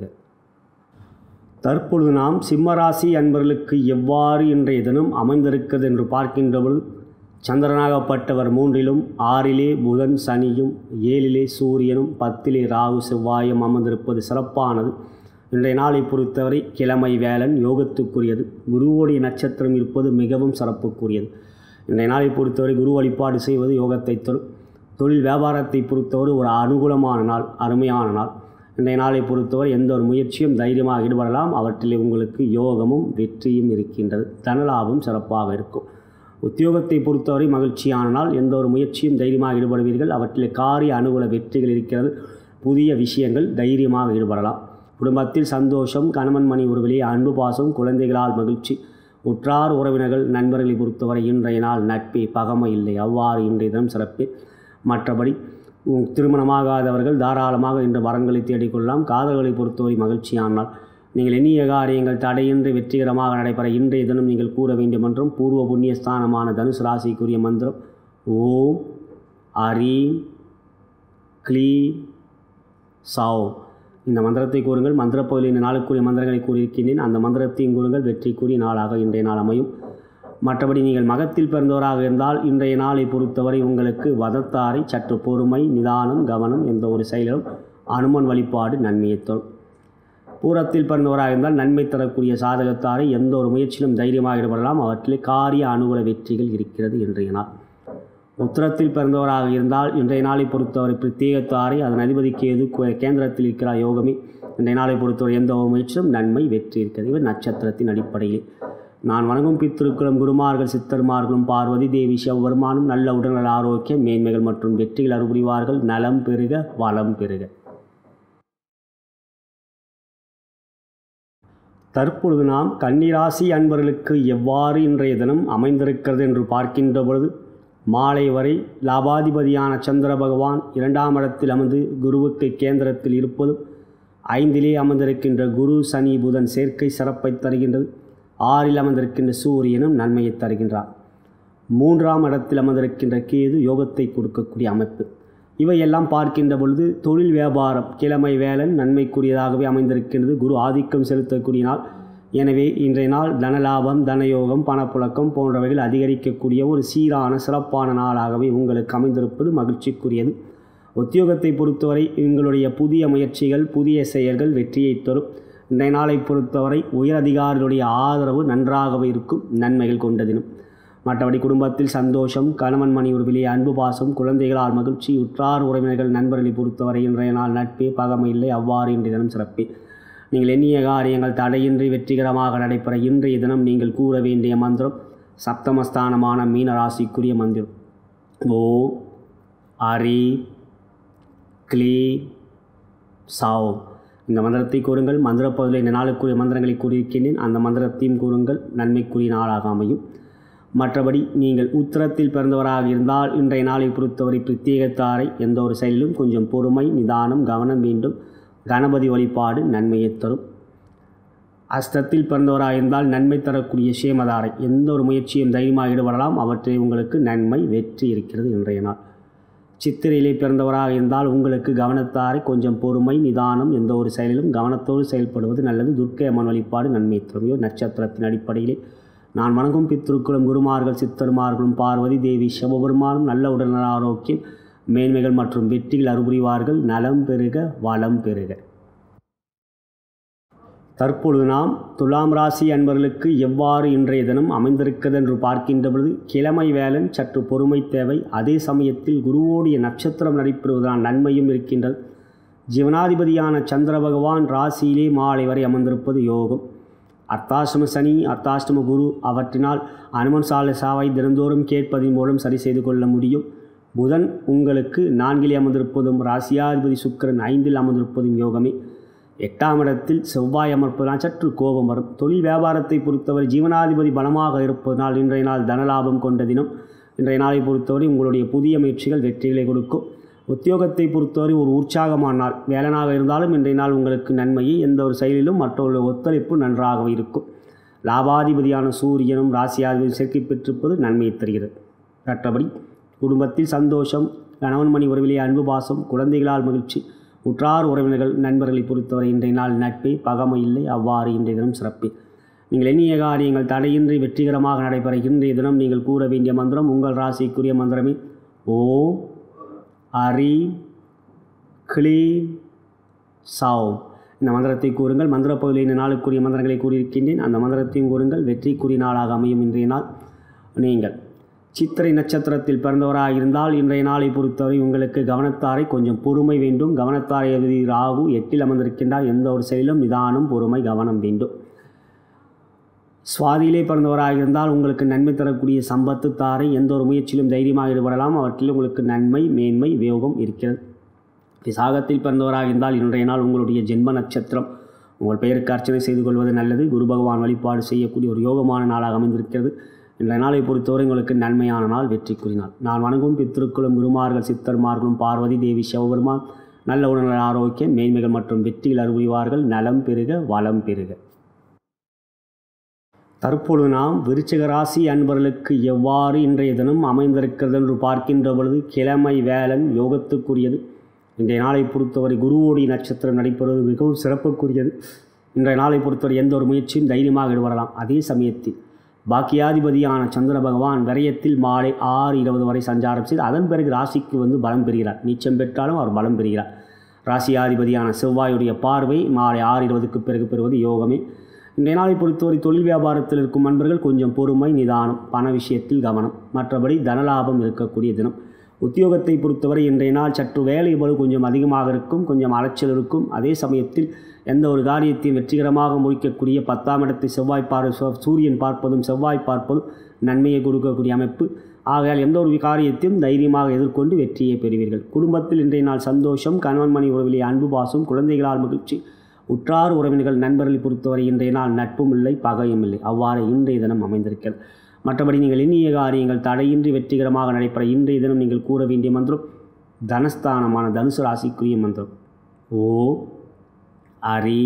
A: தற்பொழுது நாம் சிம்மராசி அன்பர்களுக்கு எவ்வாறு இன்றைய தினம் அமைந்திருக்கிறது என்று பார்க்கின்ற பொழுது சந்திரனாகப்பட்டவர் மூன்றிலும் ஆறிலே புதன் சனியும் ஏழிலே சூரியனும் பத்திலே ராகு செவ்வாயும் அமர்ந்திருப்பது சிறப்பானது இன்றைய நாளை பொறுத்தவரை கிழமை வேலன் யோகத்துக்குரியது குருவோடைய நட்சத்திரம் இருப்பது மிகவும் சிறப்புக்குரியது இன்றைய நாளை பொறுத்தவரை குரு வழிபாடு செய்வது யோகத்தை தரும் தொழில் வியாபாரத்தை பொறுத்தவரை ஒரு அனுகூலமான நாள் அருமையான நாள் இன்றைய நாளை பொறுத்தவரை எந்த ஒரு முயற்சியும் தைரியமாக ஈடுபடலாம் அவற்றில் உங்களுக்கு யோகமும் வெற்றியும் இருக்கின்றது தனலாபம் சிறப்பாக இருக்கும் உத்தியோகத்தை பொறுத்தவரை மகிழ்ச்சியான நாள் எந்த ஒரு முயற்சியும் தைரியமாக ஈடுபடுவீர்கள் அவற்றில் காரிய அனுகூல வெற்றிகள் இருக்கிறது புதிய விஷயங்கள் தைரியமாக ஈடுபடலாம் குடும்பத்தில் சந்தோஷம் கணவன் மணி உறவிலே அன்பு பாசம் குழந்தைகளால் மகிழ்ச்சி உற்றார் உறவினர்கள் நண்பர்களை பொறுத்தவரை இன்றைய நாள் நட்பே பகமை இல்லை அவ்வாறு இன்றைய தினம் சிறப்பு மற்றபடி உம், திருமணமாகாதவர்கள் தாராளமாக இன்று வரன்களை தேடிக்கொள்ளலாம் காதல்களை பொறுத்தவரை மகிழ்ச்சியானால் நீங்கள் எண்ணிய காரியங்கள் தடையின்றி வெற்றிகரமாக நடைபெற இன்றைய தினம் நீங்கள் கூற வேண்டும் என்றும் பூர்வ புண்ணிய ஸ்தானமான தனுசு ராசிக்குரிய மந்திரம் ஓம் அரீம் க்ளீ சாவ் இந்த மந்திரத்தை கூறுங்கள் மந்திரப்பகுதியில் இந்த நாளுக்குரிய மந்திரங்களை கூறியிருக்கின்றேன் அந்த மந்திரத்தையும் கூறுங்கள் வெற்றிக்குரிய நாளாக இன்றைய நாள் அமையும் மற்றபடி நீங்கள் மகத்தில் பிறந்தவராக இருந்தால் இன்றைய நாளை பொறுத்தவரை உங்களுக்கு வதத்தாரை சற்று பொறுமை நிதானம் கவனம் எந்த ஒரு செயலிலும் அனுமன் வழிபாடு நன்மையை தரும் பூரத்தில் பிறந்தவராக இருந்தால் நன்மை தரக்கூடிய சாதகத்தாரை எந்த ஒரு முயற்சியிலும் தைரியமாக ஈடுபடலாம் அவற்றிலே காரிய அனுகூல வெற்றிகள் இருக்கிறது இன்றைய நாள் உத்தரத்தில் பிறந்தவராக இருந்தால் இன்றைய நாளை பொறுத்தவரை பிரத்யேகத்தாரை அதன் அதிபதி கேது கு- கேந்திரத்தில் இருக்கிற யோகமே இன்றைய நாளை பொறுத்தவரை எந்த ஒரு முயற்சியிலும் நன்மை வெற்றி இருக்கிறது இவர் நட்சத்திரத்தின் அடிப்படையில் நான் வணங்கும் பித்திருக்குளம் குருமார்கள் சித்தர்மார்களும் பார்வதி தேவி செவ்வருமானும் நல்ல உடல்நல ஆரோக்கியம் மேன்மைகள் மற்றும் வெற்றிகள் அறுபுரிவார்கள் நலம் பெருக வளம் பெருக தற்பொழுது நாம் கன்னிராசி அன்பர்களுக்கு எவ்வாறு இன்றைய தினம் அமைந்திருக்கிறது என்று பார்க்கின்ற பொழுது மாலை வரை லாபாதிபதியான சந்திர பகவான் இரண்டாம் இடத்தில் அமர்ந்து குருவுக்கு கேந்திரத்தில் இருப்பதும் ஐந்திலே அமர்ந்திருக்கின்ற குரு சனி புதன் சேர்க்கை சிறப்பை தருகின்றது ஆறில் அமர்ந்திருக்கின்ற சூரியனும் நன்மையை தருகின்றார் மூன்றாம் இடத்தில் அமர்ந்திருக்கின்ற கேது யோகத்தை கொடுக்கக்கூடிய அமைப்பு இவையெல்லாம் பார்க்கின்ற பொழுது தொழில் வியாபாரம் கிழமை வேலன் நன்மைக்குரியதாகவே அமைந்திருக்கின்றது குரு ஆதிக்கம் செலுத்தக்கூடிய நாள் எனவே இன்றைய நாள் தனலாபம் தனயோகம் பணப்புழக்கம் போன்றவைகள் அதிகரிக்கக்கூடிய ஒரு சீரான சிறப்பான நாளாகவே உங்களுக்கு அமைந்திருப்பது மகிழ்ச்சிக்குரியது உத்தியோகத்தை பொறுத்தவரை உங்களுடைய புதிய முயற்சிகள் புதிய செயல்கள் வெற்றியை தரும் இன்றைய நாளை பொறுத்தவரை உயர் அதிகாரிகளுடைய ஆதரவு நன்றாகவே இருக்கும் நன்மைகள் கொண்ட தினம் மற்றபடி குடும்பத்தில் சந்தோஷம் கணவன் மணி உறவிலே அன்பு பாசம் குழந்தைகளால் மகிழ்ச்சி உற்றார் உறவினர்கள் நண்பர்களை பொறுத்தவரை இன்றைய நாள் நட்பே பகமை இல்லை அவ்வாறு இன்றைய தினம் சிறப்பே நீங்கள் எண்ணிய காரியங்கள் தடையின்றி வெற்றிகரமாக நடைபெற இன்றைய தினம் நீங்கள் கூற வேண்டிய மந்திரம் சப்தமஸ்தானமான மீன ராசிக்குரிய மந்திரம் ஓ அரி க்ளீ சாவ் இந்த மந்திரத்தை கூறுங்கள் மந்திரப்பகுதியில் இந்த நாளுக்குரிய மந்திரங்களை கூறியிருக்கின்றேன் அந்த மந்திரத்தையும் கூறுங்கள் நன்மைக்குரிய நாளாக அமையும் மற்றபடி நீங்கள் உத்தரத்தில் பிறந்தவராக இருந்தால் இன்றைய நாளை பொறுத்தவரை பிரத்யேகத்தாரை எந்த ஒரு செயலிலும் கொஞ்சம் பொறுமை நிதானம் கவனம் வேண்டும் கணபதி வழிபாடு நன்மையை தரும் அஸ்தத்தில் பிறந்தவராக இருந்தால் நன்மை தரக்கூடிய சேமதாரை எந்த ஒரு முயற்சியும் தைரியமாக ஈடுபடலாம் அவற்றில் உங்களுக்கு நன்மை வெற்றி இருக்கிறது இன்றைய நாள் சித்திரையிலே பிறந்தவராக இருந்தால் உங்களுக்கு கவனத்தாரை கொஞ்சம் பொறுமை நிதானம் எந்த ஒரு செயலிலும் கவனத்தோடு செயல்படுவது நல்லது துர்க்கை அம்மன் வழிபாடு நன்மை தருமையோ நட்சத்திரத்தின் அடிப்படையிலே நான் வணங்கும் பித்திருக்குளும் குருமார்கள் சித்தருமார்களும் பார்வதி தேவி சிவபெருமானும் நல்ல உடல்நல ஆரோக்கியம் மேன்மைகள் மற்றும் வெற்றிகள் அறுபுரிவார்கள் நலம் பெருக வளம் பெருக தற்பொழுது நாம் துலாம் ராசி அன்பர்களுக்கு எவ்வாறு இன்றைய தினம் அமைந்திருக்கிறது என்று பார்க்கின்ற பொழுது கிழமை வேலன் சற்று பொறுமை தேவை அதே சமயத்தில் குருவோடைய நட்சத்திரம் நடைபெறுவதால் நன்மையும் இருக்கின்றது ஜீவனாதிபதியான சந்திர பகவான் ராசியிலே மாலை வரை அமர்ந்திருப்பது யோகம் அர்த்தாஷ்டம சனி அர்த்தாஷ்டம குரு அவற்றினால் அனுமன் சாலை சாவை தினந்தோறும் கேட்பதன் மூலம் சரி செய்து கொள்ள முடியும் புதன் உங்களுக்கு நான்கிலே அமர்ந்திருப்பதும் ராசியாதிபதி சுக்கிரன் ஐந்தில் அமர்ந்திருப்பதும் யோகமே எட்டாம் இடத்தில் செவ்வாய் அமர்ப்பதனால் சற்று கோபம் வரும் தொழில் வியாபாரத்தை பொறுத்தவரை ஜீவனாதிபதி பலமாக இருப்பதனால் இன்றைய நாள் தனலாபம் கொண்ட தினம் இன்றைய நாளை பொறுத்தவரை உங்களுடைய புதிய முயற்சிகள் வெற்றிகளை கொடுக்கும் உத்தியோகத்தை பொறுத்தவரை ஒரு உற்சாகமான நாள் வேலனாக இருந்தாலும் இன்றைய நாள் உங்களுக்கு நன்மையை எந்த ஒரு செயலிலும் மற்றவர்களுடைய ஒத்துழைப்பு நன்றாக இருக்கும் லாபாதிபதியான சூரியனும் ராசியாதிபதி சேர்க்கை பெற்றிருப்பது நன்மையை தருகிறது மற்றபடி குடும்பத்தில் சந்தோஷம் கணவன் மணி உறவிலே அன்பு பாசம் குழந்தைகளால் மகிழ்ச்சி உற்றார் உறவினர்கள் நண்பர்களை பொறுத்தவரை இன்றைய நாள் நட்பே பகமை இல்லை அவ்வாறு இன்றைய தினம் சிறப்பே நீங்கள் எண்ணிய காரியங்கள் தடையின்றி வெற்றிகரமாக நடைபெற இன்றைய தினம் நீங்கள் கூற வேண்டிய மந்திரம் உங்கள் ராசிக்குரிய மந்திரமே ஓம் அரி கிளீ சாவ் இந்த மந்திரத்தை கூறுங்கள் மந்திர பகுதியில் இந்த நாளுக்குரிய மந்திரங்களை கூறியிருக்கின்றேன் அந்த மந்திரத்தையும் கூறுங்கள் வெற்றிக்குரிய நாளாக அமையும் இன்றைய நாள் நீங்கள் சித்திரை நட்சத்திரத்தில் பிறந்தவராக இருந்தால் இன்றைய நாளை பொறுத்தவரை உங்களுக்கு கவனத்தாரை கொஞ்சம் பொறுமை வேண்டும் கவனத்தாரை எழுதி ராகு எட்டில் அமர்ந்திருக்கின்றார் எந்த ஒரு செயலும் நிதானம் பொறுமை கவனம் வேண்டும் சுவாதியிலே பிறந்தவராக இருந்தால் உங்களுக்கு நன்மை தரக்கூடிய சம்பத்து தாரை எந்த ஒரு முயற்சியிலும் தைரியமாக ஈடுபடலாம் அவற்றில் உங்களுக்கு நன்மை மேன்மை வியோகம் இருக்கிறது விசாகத்தில் பிறந்தவராக இருந்தால் இன்றைய நாள் உங்களுடைய ஜென்ம நட்சத்திரம் உங்கள் பெயருக்கு அர்ச்சனை செய்து கொள்வது நல்லது குரு பகவான் வழிபாடு செய்யக்கூடிய ஒரு யோகமான நாளாக அமைந்திருக்கிறது இன்றைய நாளை பொறுத்தவரை உங்களுக்கு நன்மையான நாள் வெற்றிக்குரிய நாள் நான் வணங்கும் பித்திருக்குளும் குருமார்கள் சித்தர்மார்களும் பார்வதி தேவி சிவபெருமான் நல்ல உடல்நல ஆரோக்கியம் மேன்மைகள் மற்றும் வெற்றிகள் அறிவுரிவார்கள் நலம் பெருக வளம் பெருக தற்பொழுது நாம் விருச்சிக ராசி அன்பர்களுக்கு எவ்வாறு இன்றைய தினம் அமைந்திருக்கிறது என்று பார்க்கின்ற பொழுது கிழமை வேலன் யோகத்துக்குரியது இன்றைய நாளை பொறுத்தவரை குருவோடைய நட்சத்திரம் நடைபெறுவது மிகவும் சிறப்புக்குரியது இன்றைய நாளை பொறுத்தவரை எந்த ஒரு முயற்சியும் தைரியமாக ஈடுபடலாம் அதே சமயத்தில் பாக்கியாதிபதியான சந்திர பகவான் விரயத்தில் மாலை ஆறு இருபது வரை சஞ்சாரம் செய்து அதன் பிறகு ராசிக்கு வந்து பலம் பெறுகிறார் நீச்சம் பெற்றாலும் அவர் பலம் பெறுகிறார் ராசியாதிபதியான செவ்வாயுடைய பார்வை மாலை ஆறு இருபதுக்கு பிறகு பெறுவது யோகமே இன்றைய நாளை பொறுத்தவரை தொழில் வியாபாரத்தில் இருக்கும் நண்பர்கள் கொஞ்சம் பொறுமை நிதானம் பண விஷயத்தில் கவனம் மற்றபடி தனலாபம் இருக்கக்கூடிய தினம் உத்தியோகத்தை பொறுத்தவரை இன்றைய நாள் சற்று வேலை பளு கொஞ்சம் அதிகமாக இருக்கும் கொஞ்சம் அலைச்சல் இருக்கும் அதே சமயத்தில் எந்த ஒரு காரியத்தையும் வெற்றிகரமாக முடிக்கக்கூடிய பத்தாம் இடத்தை செவ்வாய் பார் சூரியன் பார்ப்பதும் செவ்வாய் பார்ப்பதும் நன்மையை கொடுக்கக்கூடிய அமைப்பு ஆகையால் எந்த ஒரு காரியத்தையும் தைரியமாக எதிர்கொண்டு வெற்றியை பெறுவீர்கள் குடும்பத்தில் இன்றைய நாள் சந்தோஷம் கணவன் மணி உறவிலே அன்பு பாசம் குழந்தைகளால் மகிழ்ச்சி உற்றார் உறவினர்கள் நண்பர்களை பொறுத்தவரை இன்றைய நாள் நட்பும் இல்லை பகையும் இல்லை அவ்வாறு இன்றைய தினம் அமைந்திருக்கிறது மற்றபடி நீங்கள் எண்ணிய காரியங்கள் தடையின்றி வெற்றிகரமாக நடைபெற இன்றைய தினம் நீங்கள் கூற வேண்டிய மந்திரம் தனஸ்தானமான தனுசு ராசிக்குரிய மந்திரம் ஓ அரி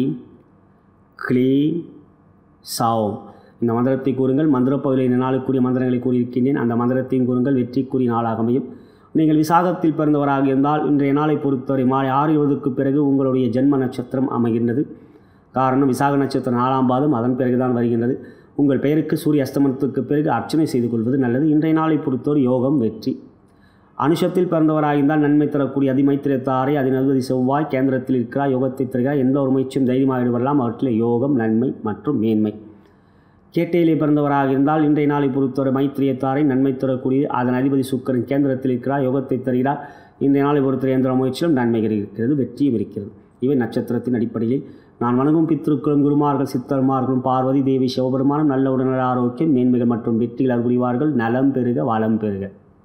A: க்ளீம் சாவ் இந்த மந்திரத்தை கூறுங்கள் மந்திரப்பகுதியில் இந்த நாளுக்குரிய மந்திரங்களை கூறியிருக்கின்றேன் அந்த மந்திரத்தையும் கூறுங்கள் வெற்றிக்குரிய நாளாக அமையும் நீங்கள் விசாகத்தில் பிறந்தவராக இருந்தால் இன்றைய நாளை பொறுத்தவரை மாலை ஆறு இருபதுக்கு பிறகு உங்களுடைய ஜென்ம நட்சத்திரம் அமைகின்றது காரணம் விசாக நட்சத்திரம் நாலாம் பாதம் அதன் பிறகுதான் வருகின்றது உங்கள் பெயருக்கு சூரிய அஸ்தமனத்துக்கு பிறகு அர்ச்சனை செய்து கொள்வது நல்லது இன்றைய நாளை பொறுத்தவரை யோகம் வெற்றி அனுஷத்தில் பிறந்தவராக இருந்தால் நன்மை தரக்கூடிய அதிமைத்திரத்தாரை அதன் அதிபதி செவ்வாய் கேந்திரத்தில் இருக்கிறார் யோகத்தை தருகிறார் எந்த ஒரு முயற்சியும் தைரியமாக ஈடுபடலாம் அவற்றில் யோகம் நன்மை மற்றும் மேன்மை கேட்டையிலே பிறந்தவராக இருந்தால் இன்றைய நாளை பொறுத்தவரை மைத்திரியத்தாரை நன்மை தரக்கூடிய அதன் அதிபதி சுக்கரன் கேந்திரத்தில் இருக்கிறார் யோகத்தை தருகிறார் இன்றைய நாளை பொறுத்தவரை எந்த முயற்சியிலும் நன்மைகள் இருக்கிறது வெற்றியும் இருக்கிறது இவை நட்சத்திரத்தின் அடிப்படையில் நான் வணங்கும் பித்திருக்களும் குருமார்கள் சித்தர்மார்களும் பார்வதி தேவி சிவபெருமானும் நல்ல உடல்நல ஆரோக்கியம் மேன்மைகள் மற்றும் வெற்றிகள் அறிவுரிவார்கள் நலம் பெருக வளம் பெருக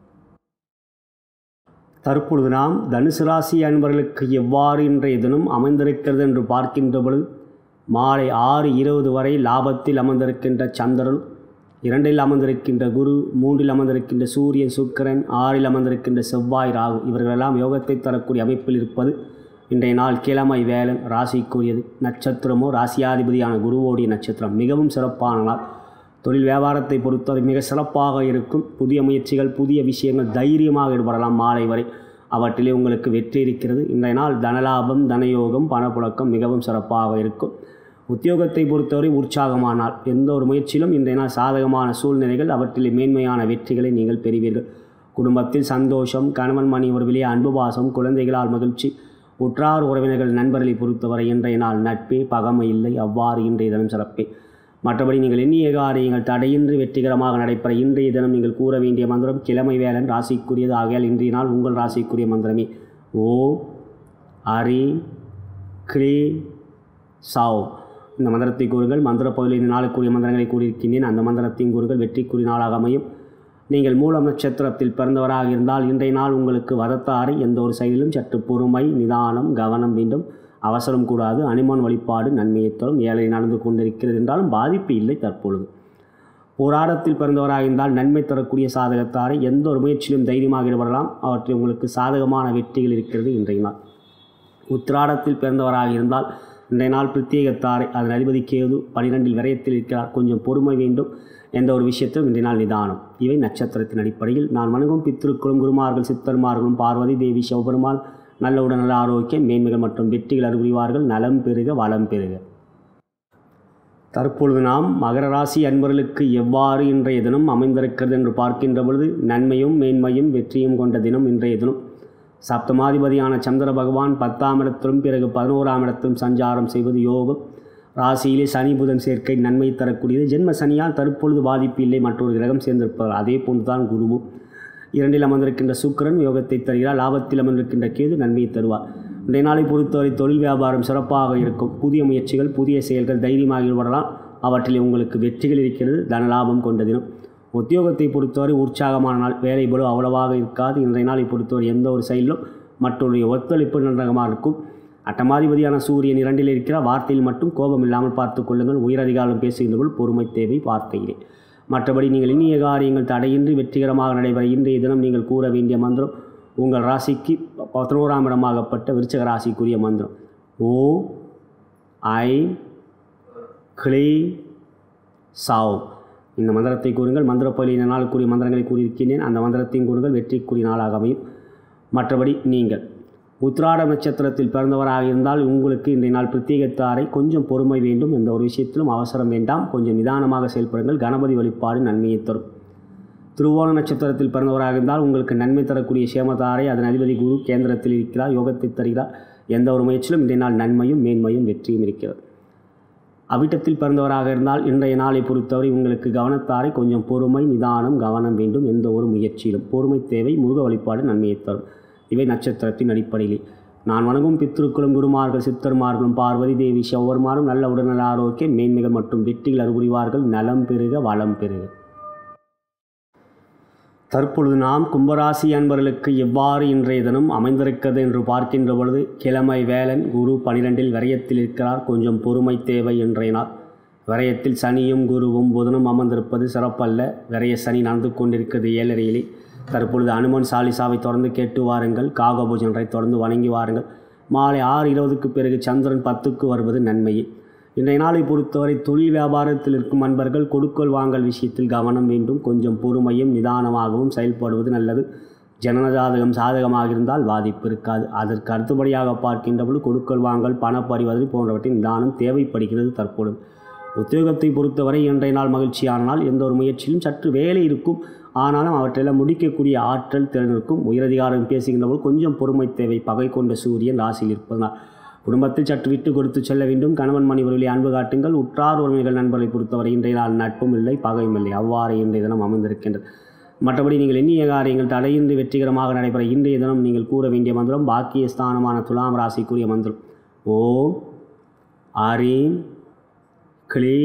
A: தற்பொழுது நாம் தனுசு ராசி அன்பர்களுக்கு எவ்வாறு இன்றைய தினம் அமைந்திருக்கிறது என்று பார்க்கின்ற பொழுது மாலை ஆறு இருபது வரை லாபத்தில் அமர்ந்திருக்கின்ற சந்திரன் இரண்டில் அமர்ந்திருக்கின்ற குரு மூன்றில் அமர்ந்திருக்கின்ற சூரியன் சுக்கிரன் ஆறில் அமர்ந்திருக்கின்ற செவ்வாய் ராகு இவர்களெல்லாம் யோகத்தை தரக்கூடிய அமைப்பில் இருப்பது இன்றைய நாள் கிழமை வேலன் ராசிக்குரியது நட்சத்திரமோ ராசியாதிபதியான குருவோடைய நட்சத்திரம் மிகவும் சிறப்பான நாள் தொழில் வியாபாரத்தை பொறுத்தவரை மிக சிறப்பாக இருக்கும் புதிய முயற்சிகள் புதிய விஷயங்கள் தைரியமாக ஈடுபடலாம் மாலை வரை அவற்றிலே உங்களுக்கு வெற்றி இருக்கிறது இன்றைய நாள் தனலாபம் தனயோகம் பணப்புழக்கம் மிகவும் சிறப்பாக இருக்கும் உத்தியோகத்தை பொறுத்தவரை உற்சாகமானால் எந்த ஒரு முயற்சியிலும் இன்றைய நாள் சாதகமான சூழ்நிலைகள் அவற்றிலே மேன்மையான வெற்றிகளை நீங்கள் பெறுவீர்கள் குடும்பத்தில் சந்தோஷம் கணவன் மணி உறவிலே அன்பு பாசம் குழந்தைகளால் மகிழ்ச்சி உற்றார் உறவினர்கள் நண்பர்களை பொறுத்தவரை இன்றைய நாள் நட்பே பகமை இல்லை அவ்வாறு இன்றைய தினம் சிறப்பே மற்றபடி நீங்கள் எண்ணிய காரியங்கள் தடையின்றி வெற்றிகரமாக நடைபெற இன்றைய தினம் நீங்கள் கூற வேண்டிய மந்திரம் கிழமை வேலன் ராசிக்குரியது ஆகையால் இன்றைய நாள் உங்கள் ராசிக்குரிய மந்திரமே ஓ அரி கிரீ சாவ் இந்த மந்திரத்தை கூறுங்கள் மந்திர பகுதியில் இந்த நாளுக்குரிய மந்திரங்களை கூறியிருக்கின்றேன் அந்த மந்திரத்தையும் கூறுகள் வெற்றிக்குரிய நாளாக அமையும் நீங்கள் மூலம் நட்சத்திரத்தில் பிறந்தவராக இருந்தால் இன்றைய நாள் உங்களுக்கு வதத்தாரை எந்த ஒரு செயலிலும் சற்று பொறுமை நிதானம் கவனம் வேண்டும் அவசரம் கூடாது அனுமான் வழிபாடு நன்மையை தரும் ஏழை நடந்து கொண்டிருக்கிறது என்றாலும் பாதிப்பு இல்லை தற்பொழுது போராட்டத்தில் பிறந்தவராக இருந்தால் நன்மை தரக்கூடிய சாதகத்தாரை எந்த ஒரு முயற்சியிலும் தைரியமாக ஈடுபடலாம் அவற்றில் உங்களுக்கு சாதகமான வெற்றிகள் இருக்கிறது இன்றைய நாள் உத்திராடத்தில் பிறந்தவராக இருந்தால் இன்றைய நாள் பிரத்யேகத்தாரை அதன் அதிபதி கேது பனிரெண்டில் விரயத்தில் இருக்கிறார் கொஞ்சம் பொறுமை வேண்டும் எந்த ஒரு விஷயத்திலும் இன்றைய நாள் நிதானம் இவை நட்சத்திரத்தின் அடிப்படையில் நான் வணங்கும் பித்திருக்களும் குருமார்கள் சித்தர்மார்களும் பார்வதி தேவி சிவபெருமான் நல்ல உடல்நல ஆரோக்கியம் மேன்மைகள் மற்றும் வெற்றிகள் அறிவுரிவார்கள் நலம் பெருக வளம் பெருக தற்பொழுது நாம் மகர ராசி அன்பர்களுக்கு எவ்வாறு இன்றைய தினம் அமைந்திருக்கிறது என்று பார்க்கின்ற பொழுது நன்மையும் மேன்மையும் வெற்றியும் கொண்ட தினம் இன்றைய தினம் சப்தமாதிபதியான சந்திர பகவான் பத்தாம் இடத்திலும் பிறகு பதினோராம் இடத்திலும் சஞ்சாரம் செய்வது யோகம் ராசியிலே சனி புதன் சேர்க்கை நன்மை தரக்கூடியது ஜென்ம சனியால் தற்பொழுது பாதிப்பு இல்லை மற்றொரு கிரகம் சேர்ந்திருப்பவர் அதே போன்றுதான் குருவும் இரண்டில் அமர்ந்திருக்கின்ற சுக்கிரன் யோகத்தை தருகிறார் லாபத்தில் அமர்ந்திருக்கின்ற கேது நன்மையை தருவார் இன்றைய நாளை பொறுத்தவரை தொழில் வியாபாரம் சிறப்பாக இருக்கும் புதிய முயற்சிகள் புதிய செயல்கள் தைரியமாக ஈடுபடலாம் அவற்றில் உங்களுக்கு வெற்றிகள் இருக்கிறது தனலாபம் கொண்ட தினம் உத்தியோகத்தை பொறுத்தவரை உற்சாகமான நாள் வேலை பலு அவ்வளவாக இருக்காது இன்றைய நாளை பொறுத்தவரை எந்த ஒரு செயலிலும் மற்றொருடைய ஒத்துழைப்பு நன்றகமாக இருக்கும் அட்டமாதிபதியான சூரியன் இரண்டில் இருக்கிற வார்த்தையில் மட்டும் கோபம் இல்லாமல் பார்த்து கொள்ளுங்கள் உயரதிகாரம் பேசுகின்றவர்கள் பொறுமை தேவை வார்த்தையிலே மற்றபடி நீங்கள் இனிய காரியங்கள் தடையின்றி வெற்றிகரமாக நடைபெற இன்றைய தினம் நீங்கள் கூற வேண்டிய மந்திரம் உங்கள் ராசிக்கு பதினோராம் இடமாகப்பட்ட விருச்சக ராசிக்குரிய மந்திரம் ஓ ஐ கிளி சாவ் இந்த மந்திரத்தை கூறுங்கள் மந்திரப்பலின நாளுக்குரிய மந்திரங்களை கூறியிருக்கின்றேன் அந்த மந்திரத்தையும் கூறுங்கள் வெற்றிக்குரிய நாளாக அமையும் மற்றபடி நீங்கள் உத்ராட நட்சத்திரத்தில் பிறந்தவராக இருந்தால் உங்களுக்கு இன்றைய நாள் பிரத்யேகத்தாரை கொஞ்சம் பொறுமை வேண்டும் எந்த ஒரு விஷயத்திலும் அவசரம் வேண்டாம் கொஞ்சம் நிதானமாக செயல்படுங்கள் கணபதி வழிபாடு நன்மையை தரும் திருவோண நட்சத்திரத்தில் பிறந்தவராக இருந்தால் உங்களுக்கு நன்மை தரக்கூடிய சேமதாரை அதன் அதிபதி குரு கேந்திரத்தில் இருக்கிறார் யோகத்தை தருகிறார் எந்த ஒரு முயற்சியிலும் இன்றைய நாள் நன்மையும் மேன்மையும் வெற்றியும் இருக்கிறது அவிட்டத்தில் பிறந்தவராக இருந்தால் இன்றைய நாளை பொறுத்தவரை உங்களுக்கு கவனத்தாரை கொஞ்சம் பொறுமை நிதானம் கவனம் வேண்டும் எந்த ஒரு முயற்சியிலும் பொறுமை தேவை முருக வழிபாடு நன்மையை தரும் இவை நட்சத்திரத்தின் அடிப்படையிலே நான் வணங்கும் பித்ருக்களும் குருமார்கள் சித்தர்மார்களும் பார்வதி தேவி செவ்வர்மாரும் நல்ல உடல்நல ஆரோக்கியம் மேன்மைகள் மற்றும் வெற்றிகள் அறிவுரிவார்கள் நலம் பெருக வளம் பெருக தற்பொழுது நாம் கும்பராசி அன்பர்களுக்கு எவ்வாறு இன்றைய தினம் அமைந்திருக்கிறது என்று பார்க்கின்ற பொழுது கிழமை வேலன் குரு பனிரெண்டில் விரயத்தில் இருக்கிறார் கொஞ்சம் பொறுமை தேவை இன்றைய நாள் விரயத்தில் சனியும் குருவும் புதனும் அமர்ந்திருப்பது சிறப்பல்ல விரய சனி நடந்து கொண்டிருக்கிறது ஏழரையிலே தற்பொழுது அனுமன் சாலிசாவை தொடர்ந்து கேட்டு வாருங்கள் காகபூஜனரை தொடர்ந்து வணங்கி வாருங்கள் மாலை ஆறு இருபதுக்கு பிறகு சந்திரன் பத்துக்கு வருவது நன்மையே இன்றைய நாளை பொறுத்தவரை தொழில் வியாபாரத்தில் இருக்கும் அன்பர்கள் கொடுக்கல் வாங்கல் விஷயத்தில் கவனம் வேண்டும் கொஞ்சம் பொறுமையும் நிதானமாகவும் செயல்படுவது நல்லது ஜனனஜாதகம் சாதகமாக இருந்தால் பாதிப்பு இருக்காது அதற்கு அடுத்தபடியாக பார்க்கின்றபோது கொடுக்கல் வாங்கல் பண பரிவர்த்தனை போன்றவற்றின் நிதானம் தேவைப்படுகிறது தற்பொழுது உத்தியோகத்தை பொறுத்தவரை இன்றைய நாள் மகிழ்ச்சியான நாள் எந்த ஒரு முயற்சியிலும் சற்று வேலை இருக்கும் ஆனாலும் அவற்றையெல்லாம் முடிக்கக்கூடிய ஆற்றல் திறன் இருக்கும் உயரதிகாரம் பேசுகின்றபோது கொஞ்சம் பொறுமை தேவை பகை கொண்ட சூரியன் ராசியில் இருப்பதனால் குடும்பத்தில் சற்று விட்டு கொடுத்து செல்ல வேண்டும் கணவன் மனைவர்களை அன்பு காட்டுங்கள் உற்றார் உறவினர்கள் நண்பர்களை பொறுத்தவரை இன்றைய நாள் நட்பும் இல்லை பகையும் இல்லை அவ்வாறு இன்றைய தினம் அமைந்திருக்கின்றது மற்றபடி நீங்கள் எண்ணிய காரியங்கள் தடையின்றி வெற்றிகரமாக நடைபெற இன்றைய தினம் நீங்கள் கூற வேண்டிய மந்திரம் பாக்கிய ஸ்தானமான துலாம் ராசிக்குரிய மந்திரம் ஓம் ஆரீம் கிளீ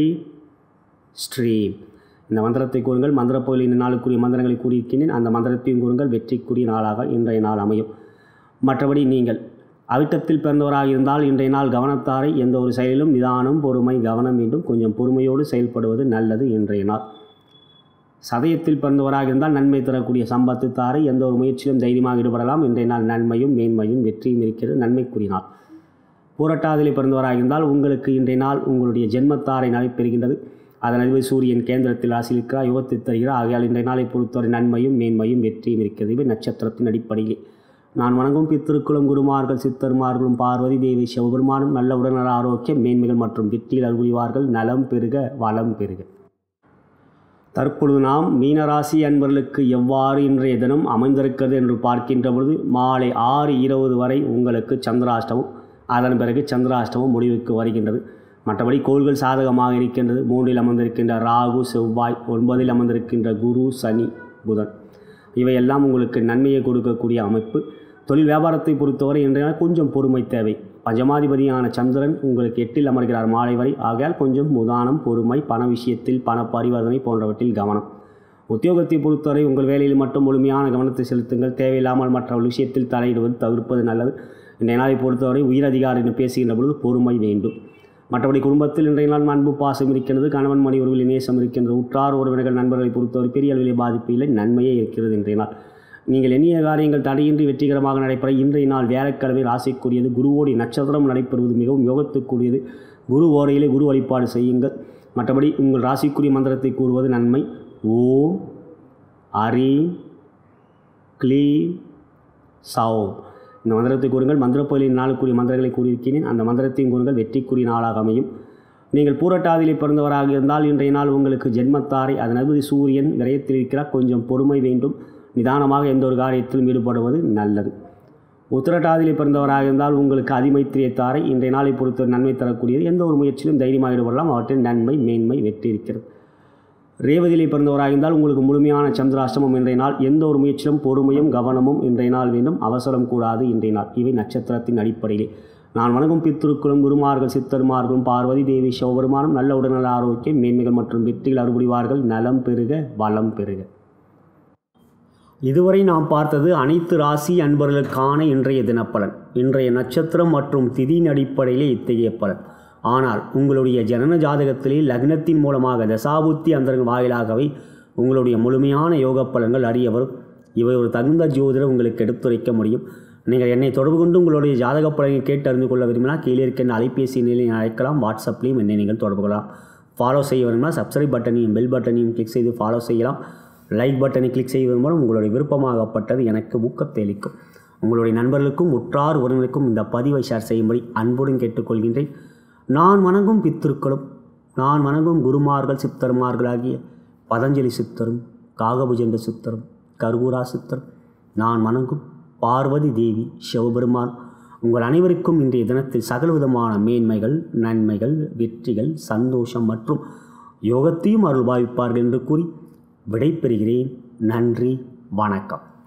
A: ஸ்ரீம் இந்த மந்திரத்தை கூறுங்கள் மந்திரப்பகுதியில் இந்த நாளுக்குரிய மந்திரங்களை கூறியிருக்கின்றேன் அந்த மந்திரத்தையும் கூறுங்கள் வெற்றிக்குரிய நாளாக இன்றைய நாள் அமையும் மற்றபடி நீங்கள் அவிட்டத்தில் பிறந்தவராக இருந்தால் இன்றைய நாள் கவனத்தாரை எந்த ஒரு செயலிலும் நிதானம் பொறுமை கவனம் வேண்டும் கொஞ்சம் பொறுமையோடு செயல்படுவது நல்லது இன்றைய நாள் சதயத்தில் பிறந்தவராக இருந்தால் நன்மை தரக்கூடிய சம்பத்து தாரை எந்த ஒரு முயற்சியிலும் தைரியமாக ஈடுபடலாம் இன்றைய நாள் நன்மையும் மேன்மையும் வெற்றியும் இருக்கிறது நன்மைக்குரிய நாள் பூரட்டாதிலே பிறந்தவராக இருந்தால் உங்களுக்கு இன்றைய நாள் உங்களுடைய ஜென்மத்தாரை நாளை பெறுகின்றது அதன் அதிபதி சூரியன் கேந்திரத்தில் ஆசிரிக்கிறார் யுகத்தை தருகிறார் ஆகையால் இன்றைய நாளை பொறுத்தவரை நன்மையும் மேன்மையும் வெற்றியும் இருக்கிறது இவை நட்சத்திரத்தின் அடிப்படையிலே நான் வணங்கும் பித்திருக்குளம் குருமார்கள் சித்தர்மார்களும் பார்வதி தேவி சிவபெருமானும் நல்ல உடல்நல ஆரோக்கியம் மேன்மைகள் மற்றும் வெற்றியில் அறிவுரிவார்கள் நலம் பெருக வளம் பெருக தற்பொழுது நாம் மீனராசி அன்பர்களுக்கு எவ்வாறு இன்றைய தினம் அமைந்திருக்கிறது என்று பார்க்கின்ற பொழுது மாலை ஆறு இருபது வரை உங்களுக்கு சந்திராஷ்டமம் அதன் பிறகு சந்திராஷ்டமம் முடிவுக்கு வருகின்றது மற்றபடி கோள்கள் சாதகமாக இருக்கின்றது மூன்றில் அமர்ந்திருக்கின்ற ராகு செவ்வாய் ஒன்பதில் அமர்ந்திருக்கின்ற குரு சனி புதன் இவையெல்லாம் உங்களுக்கு நன்மையை கொடுக்கக்கூடிய அமைப்பு தொழில் வியாபாரத்தை பொறுத்தவரை இன்றைய நாள் கொஞ்சம் பொறுமை தேவை பஞ்சமாதிபதியான சந்திரன் உங்களுக்கு எட்டில் அமர்கிறார் மாலை வரை ஆகையால் கொஞ்சம் உதானம் பொறுமை பண விஷயத்தில் பண பரிவர்த்தனை போன்றவற்றில் கவனம் உத்தியோகத்தை பொறுத்தவரை உங்கள் வேலையில் மட்டும் முழுமையான கவனத்தை செலுத்துங்கள் தேவையில்லாமல் மற்ற விஷயத்தில் தலையிடுவது தவிர்ப்பது நல்லது இன்றைய நாளை பொறுத்தவரை உயரதிகாரின்னு பேசுகின்ற பொழுது பொறுமை வேண்டும் மற்றபடி குடும்பத்தில் இன்றைய நாள் அன்பு பாசம் இருக்கின்றது கணவன் மணி உறவில் நேசம் இருக்கின்றது உற்றார் உறவினர்கள் நண்பர்களை பொறுத்தவரை பெரிய அளவிலே பாதிப்பு இல்லை நன்மையே இருக்கிறது இன்றைய நாள் நீங்கள் எண்ணிய காரியங்கள் தடையின்றி வெற்றிகரமாக நடைபெற இன்றைய நாள் வியாழக்கிழமை ராசிக்குரியது குருவோடி நட்சத்திரம் நடைபெறுவது மிகவும் யோகத்துக்குரியது குரு ஓரையிலே குரு வழிபாடு செய்யுங்கள் மற்றபடி உங்கள் ராசிக்குரிய மந்திரத்தை கூறுவது நன்மை ஓம் அரி க்ளீ சவ் இந்த மந்திரத்தை கூறுங்கள் மந்திரப்பொருளின் நாளுக்குரிய மந்திரங்களை கூறியிருக்கிறேன் அந்த மந்திரத்தையும் கூறுங்கள் வெற்றிக்குரிய நாளாக அமையும் நீங்கள் பூரட்டாதிலே பிறந்தவராக இருந்தால் இன்றைய நாள் உங்களுக்கு ஜென்மத்தாரை அதன் அதிபதி சூரியன் விரயத்தில் இருக்கிறார் கொஞ்சம் பொறுமை வேண்டும் நிதானமாக எந்த ஒரு காரியத்திலும் ஈடுபடுவது நல்லது உத்திரட்டாதிலே பிறந்தவராக இருந்தால் உங்களுக்கு அதிமைத்திரியத்தாரை இன்றைய நாளை பொறுத்த நன்மை தரக்கூடியது எந்த ஒரு முயற்சியிலும் தைரியமாக ஈடுபடலாம் அவற்றின் நன்மை மேன்மை வெற்றி இருக்கிறது ரேவதியிலே பிறந்தவராக இருந்தால் உங்களுக்கு முழுமையான சந்திராஷ்டமம் இன்றைய நாள் எந்த ஒரு முயற்சியிலும் பொறுமையும் கவனமும் இன்றைய நாள் வேண்டும் அவசரம் கூடாது இன்றைய நாள் இவை நட்சத்திரத்தின் அடிப்படையிலே நான் வணங்கும் பித்திருக்களும் குருமார்கள் சித்தர்மார்களும் பார்வதி தேவி சிவபெருமானும் நல்ல உடல்நல ஆரோக்கியம் மேன்மைகள் மற்றும் வெற்றிகள் அறுபடிவார்கள் நலம் பெருக வளம் பெருக இதுவரை நாம் பார்த்தது அனைத்து ராசி அன்பர்களுக்கான இன்றைய தினப்பலன் இன்றைய நட்சத்திரம் மற்றும் திதியின் அடிப்படையிலே இத்தகைய பலன் ஆனால் உங்களுடைய ஜனன ஜாதகத்திலே லக்னத்தின் மூலமாக தசாபுத்தி அந்தரங்கள் வாயிலாகவே உங்களுடைய முழுமையான யோக பலன்கள் அறிய வரும் இவை ஒரு தகுந்த ஜோதிடர் உங்களுக்கு எடுத்துரைக்க முடியும் நீங்கள் என்னை தொடர்பு கொண்டு உங்களுடைய ஜாதக பலனை கேட்டு அறிந்து கொள்ள விரும்பினால் கீழே இருக்கின்ற அலைபேசி நிலையை அழைக்கலாம் வாட்ஸ்அப்லேயும் என்னை நீங்கள் தொடர்பு கொள்ளலாம் ஃபாலோ செய்ய வேணும்னா சப்ஸ்கிரைப் பட்டனையும் பெல் பட்டனையும் கிளிக் செய்து ஃபாலோ செய்யலாம் லைக் பட்டனை கிளிக் செய்வதன் மூலம் உங்களுடைய விருப்பமாகப்பட்டது எனக்கு ஊக்கத்தை அளிக்கும் உங்களுடைய நண்பர்களுக்கும் உற்றார் உறவினருக்கும் இந்த பதிவை ஷேர் செய்யும்படி அன்புடன் கேட்டுக்கொள்கின்றேன் நான் வணங்கும் பித்திருக்களும் நான் வணங்கும் குருமார்கள் சித்தர்மார்களாகிய பதஞ்சலி சித்தரும் காகபுஜண்ட சித்தரும் கருவூரா சித்தரும் நான் வணங்கும் பார்வதி தேவி சிவபெருமான் உங்கள் அனைவருக்கும் இன்றைய தினத்தில் சகலவிதமான மேன்மைகள் நன்மைகள் வெற்றிகள் சந்தோஷம் மற்றும் யோகத்தையும் அருள் பாவிப்பார்கள் என்று கூறி விடைபெறுகிறேன் நன்றி வணக்கம்